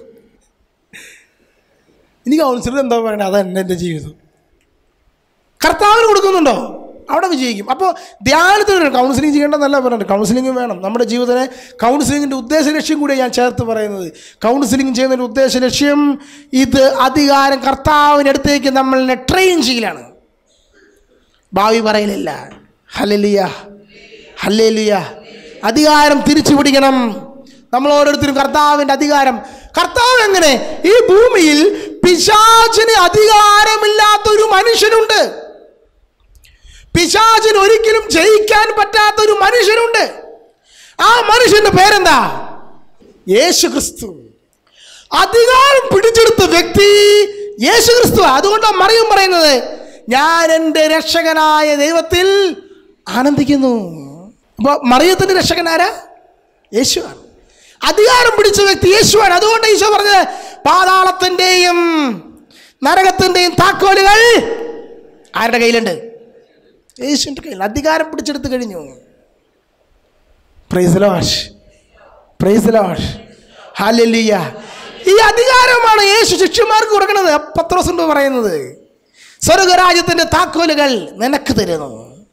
ഇനി കൗൺസിലർ എന്താ പറയണത് അതന്നെ എൻ്റെ ജീവിതം കർത്താവിന് കൊടുക്കുന്നുണ്ടോ അവിടെ വിജയിക്കും അപ്പോൾ ധ്യാനത്തിന് കൗൺസിലിംഗ് ചെയ്യേണ്ടെന്നല്ല പറയുന്നത് കൗൺസിലിംഗ് വേണം നമ്മുടെ ജീവിതത്തിനെ കൗൺസിലിങ്ങിൻ്റെ ഉദ്ദേശ ലക്ഷ്യം കൂടി ഞാൻ ചേർത്ത് പറയുന്നത് കൗൺസിലിംഗ് ചെയ്യുന്നതിൻ്റെ ഉദ്ദേശ ലക്ഷ്യം ഇത് അധികാരം കർത്താവിനടുത്തേക്ക് നമ്മളെ ട്രെയിൻ ചെയ്യലാണ് ഭാവി പറയലില്ല ഹലലിയ ഹല്ലേലിയ അധികാരം തിരിച്ചു പിടിക്കണം നമ്മൾ ഓരോരുത്തരും കർത്താവിൻ്റെ അധികാരം കർത്താവ് എങ്ങനെ ഈ ഭൂമിയിൽ പിശാചിന് അധികാരമില്ലാത്ത ഒരു മനുഷ്യനുണ്ട് പിശാചിന് ഒരിക്കലും ജയിക്കാൻ പറ്റാത്ത ഒരു മനുഷ്യനുണ്ട് ആ മനുഷ്യന്റെ പേരെന്താ യേശു ക്രിസ്തു അധികാരം പിടിച്ചെടുത്ത വ്യക്തി യേശു ക്രിസ്തു അതുകൊണ്ടാണ് മറിയും പറയുന്നത് ഞാൻ എൻ്റെ രക്ഷകനായ ദൈവത്തിൽ ആനന്ദിക്കുന്നു അപ്പോൾ മറിയത്തിൻ്റെ രക്ഷകനാരാ യേശുവാണ് അധികാരം പിടിച്ച വ്യക്തി യേശുവാണ് അതുകൊണ്ട് ഈശോ പറഞ്ഞത് പാതാളത്തിൻ്റെയും നരകത്തിൻ്റെയും താക്കോലുകൾ ആരുടെ കയ്യിലുണ്ട് യേശുവിൻ്റെ കയ്യിൽ അധികാരം പിടിച്ചെടുത്ത് കഴിഞ്ഞു പ്രൈസ് ലോഷ് പ്രൈസ് ലോഷ് ഹാലലിയ ഈ അധികാരമാണ് യേശു ശിഷ്യന്മാർക്ക് കൊടുക്കുന്നത് പത്രോസ് ഉണ്ട് പറയുന്നത് സ്വർഗരാജ്യത്തിന്റെ താക്കോലുകൾ നിനക്ക് തരുന്നു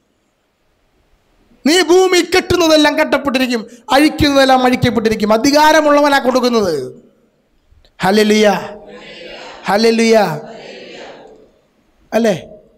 നീ ഭൂമി കെട്ടുന്നതെല്ലാം കെട്ടപ്പെട്ടിരിക്കും അഴിക്കുന്നതെല്ലാം അഴിക്കപ്പെട്ടിരിക്കും അധികാരമുള്ളവനാ കൊടുക്കുന്നത് ഹലലിയ ഹലലിയ അല്ലേ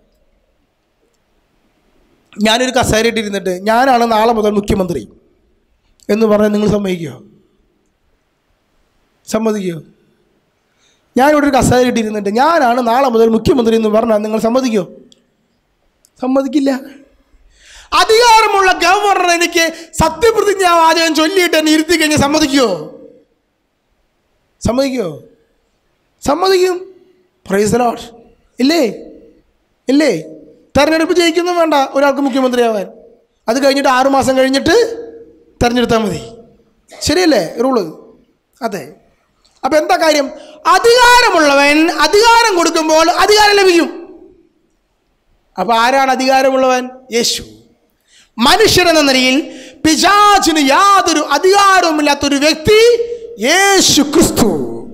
ഞാനൊരു കസേരയിട്ടിരുന്നിട്ട് ഞാനാണ് നാളെ മുതൽ മുഖ്യമന്ത്രി എന്ന് പറഞ്ഞാൽ നിങ്ങൾ സമ്മതിക്കുമോ സമ്മതിക്കുമോ ഞാനിവിടെ ഒരു കസേര ഇട്ടിരുന്നിട്ട് ഞാനാണ് നാളെ മുതൽ മുഖ്യമന്ത്രി എന്ന് പറഞ്ഞാൽ നിങ്ങൾ സമ്മതിക്കുമോ സമ്മതിക്കില്ല അധികാരമുള്ള ഗവർണർ എനിക്ക് സത്യപ്രതിജ്ഞാ വാചകം ചൊല്ലിയിട്ട് എന്നെ ഇരുത്തി കഴിഞ്ഞാൽ സമ്മതിക്കുമോ സമ്മതിക്കുമോ സമ്മതിക്കും പ്രൈസ് ലോട്ട് ഇല്ലേ ഇല്ലേ തെരഞ്ഞെടുപ്പ് ജയിക്കൊന്നും വേണ്ട ഒരാൾക്ക് മുഖ്യമന്ത്രിയാവാൻ അത് കഴിഞ്ഞിട്ട് ആറുമാസം കഴിഞ്ഞിട്ട് തെരഞ്ഞെടുത്താൽ മതി ശരിയല്ലേ റൂള് അതെ അപ്പം എന്താ കാര്യം അധികാരമുള്ളവൻ അധികാരം കൊടുക്കുമ്പോൾ അധികാരം ലഭിക്കും അപ്പം ആരാണ് അധികാരമുള്ളവൻ യേശു മനുഷ്യരെന്ന നിലയിൽ പിശാചിന് യാതൊരു അധികാരവുമില്ലാത്തൊരു വ്യക്തി യേശു ക്രിസ്തു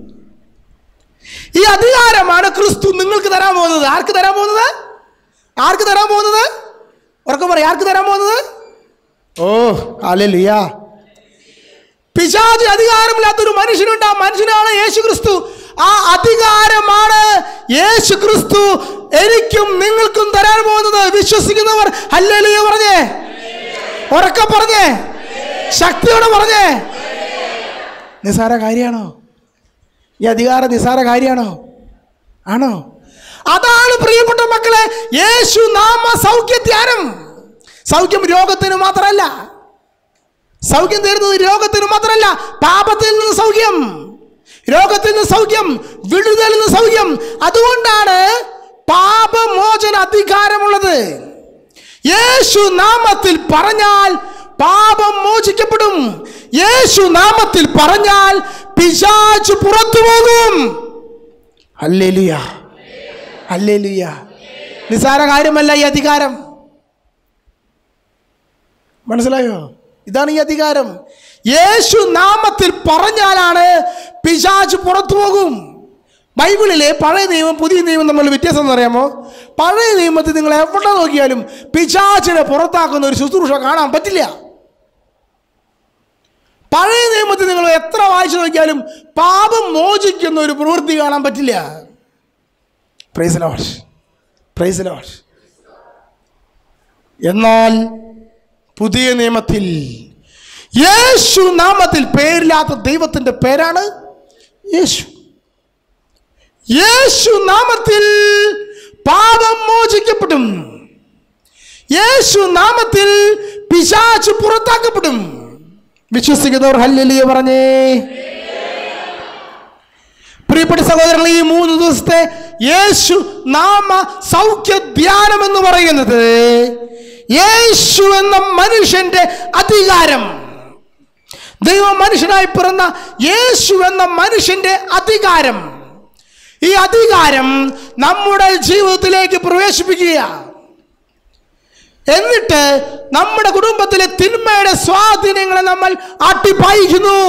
ഈ അധികാരമാണ് ക്രിസ്തു നിങ്ങൾക്ക് തരാൻ പോകുന്നത് ആർക്ക് തരാൻ പോകുന്നത് ആർക്ക് തരാൻ പോകുന്നത് ഉറക്കം പറയാം ആർക്ക് തരാൻ പോകുന്നത് ഓ അല്ലല്ലിയാ പിശാചി അധികാരമില്ലാത്ത ഒരു മനുഷ്യനുണ്ട് ആ മനുഷ്യനാണ് യേശു ക്രിസ്തു ആ അധികാരമാണ് യേശു ക്രിസ്തു എനിക്കും നിങ്ങൾക്കും തരാൻ പോകുന്നത് വിശ്വസിക്കുന്നവർ ഹല്ലേലൂയ പറഞ്ഞേ ഉറക്ക പറഞ്ഞേ ശക്തിയോടെ പറഞ്ഞേ നിസാര കാര്യമാണോ ഈ അധികാരം നിസാര കാര്യമാണോ ആണോ അതാണ് പ്രിയപ്പെട്ട മക്കളെ യേശു നാമ സൗഖ്യ ധ്യാനം സൗഖ്യം രോഗത്തിന് മാത്രമല്ല സൗഖ്യം തരുന്നത് രോഗത്തിന് മാത്രമല്ല പാപത്തിൽ നിന്ന് സൗഖ്യം രോഗത്തിൽ നിന്ന് സൗഖ്യം വിടുതലിൽ നിന്ന് സൗഖ്യം അതുകൊണ്ടാണ് പാപമോചന അധികാരമുള്ളത് യേശു നാമത്തിൽ പറഞ്ഞാൽ പാപം മോചിക്കപ്പെടും യേശു നാമത്തിൽ പറഞ്ഞാൽ പിശാച് പുറത്തു പോകും അല്ലേലുയ അല്ലേലുയ നിസാര കാര്യമല്ല ഈ അധികാരം മനസ്സിലായോ ഇതാണ് ഈ അധികാരം യേശു നാമത്തിൽ പറഞ്ഞാലാണ് പിശാച് പുറത്തു പോകും ബൈബിളിലെ പഴയ നിയമം പുതിയ നിയമം തമ്മിൽ വ്യത്യാസം എന്ന് അറിയാമോ പഴയ നിയമത്തിൽ നിങ്ങൾ എവിടെ നോക്കിയാലും പിശാചിനെ പുറത്താക്കുന്ന ഒരു ശുശ്രൂഷ കാണാൻ പറ്റില്ല പഴയ നിയമത്തിൽ നിങ്ങൾ എത്ര വായിച്ചു നോക്കിയാലും പാപം മോചിക്കുന്ന ഒരു പ്രവൃത്തി കാണാൻ പറ്റില്ല പ്രൈസ് ലോഷ് പ്രൈസ് ലോഷ് എന്നാൽ പുതിയ നിയമത്തിൽ യേശു നാമത്തിൽ പേരില്ലാത്ത ദൈവത്തിന്റെ പേരാണ് യേശു യേശു നാമത്തിൽ പാപം മോചിക്കപ്പെടും യേശു നാമത്തിൽ പിശാച് പുറത്താക്കപ്പെടും വിശ്വസിക്കുന്നവർ ഹല്ലേലൂയ പറഞ്ഞേ പ്രിയപ്പെട്ട സഹോദരങ്ങൾ ഈ മൂന്ന് ദിവസത്തെ യേശു നാമ സൗഖ്യ ധ്യാനം എന്ന് പറയുന്നത് യേശു എന്ന മനുഷ്യന്റെ അധികാരം ദൈവ മനുഷ്യനായി പിറന്ന യേശു എന്ന മനുഷ്യന്റെ അധികാരം ഈ അധികാരം നമ്മുടെ ജീവിതത്തിലേക്ക് പ്രവേശിപ്പിക്കുക എന്നിട്ട് നമ്മുടെ കുടുംബത്തിലെ തിന്മയുടെ സ്വാധീനങ്ങളെ നമ്മൾ അട്ടിപ്പായിക്കുന്നു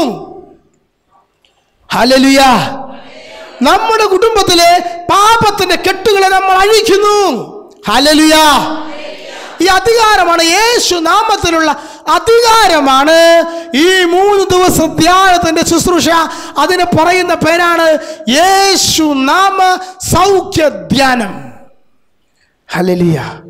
ഹലലുയ നമ്മുടെ കുടുംബത്തിലെ പാപത്തിന്റെ കെട്ടുകളെ നമ്മൾ അഴിക്കുന്നു ഹലലുയ ഈ അധികാരമാണ് യേശു നാമത്തിലുള്ള അധികാരമാണ് ഈ മൂന്ന് ദിവസം ധ്യാനത്തിന്റെ ശുശ്രൂഷ അതിന് പറയുന്ന പേരാണ് യേശു നാമ സൗഖ്യ ധ്യാനം ഹലലിയ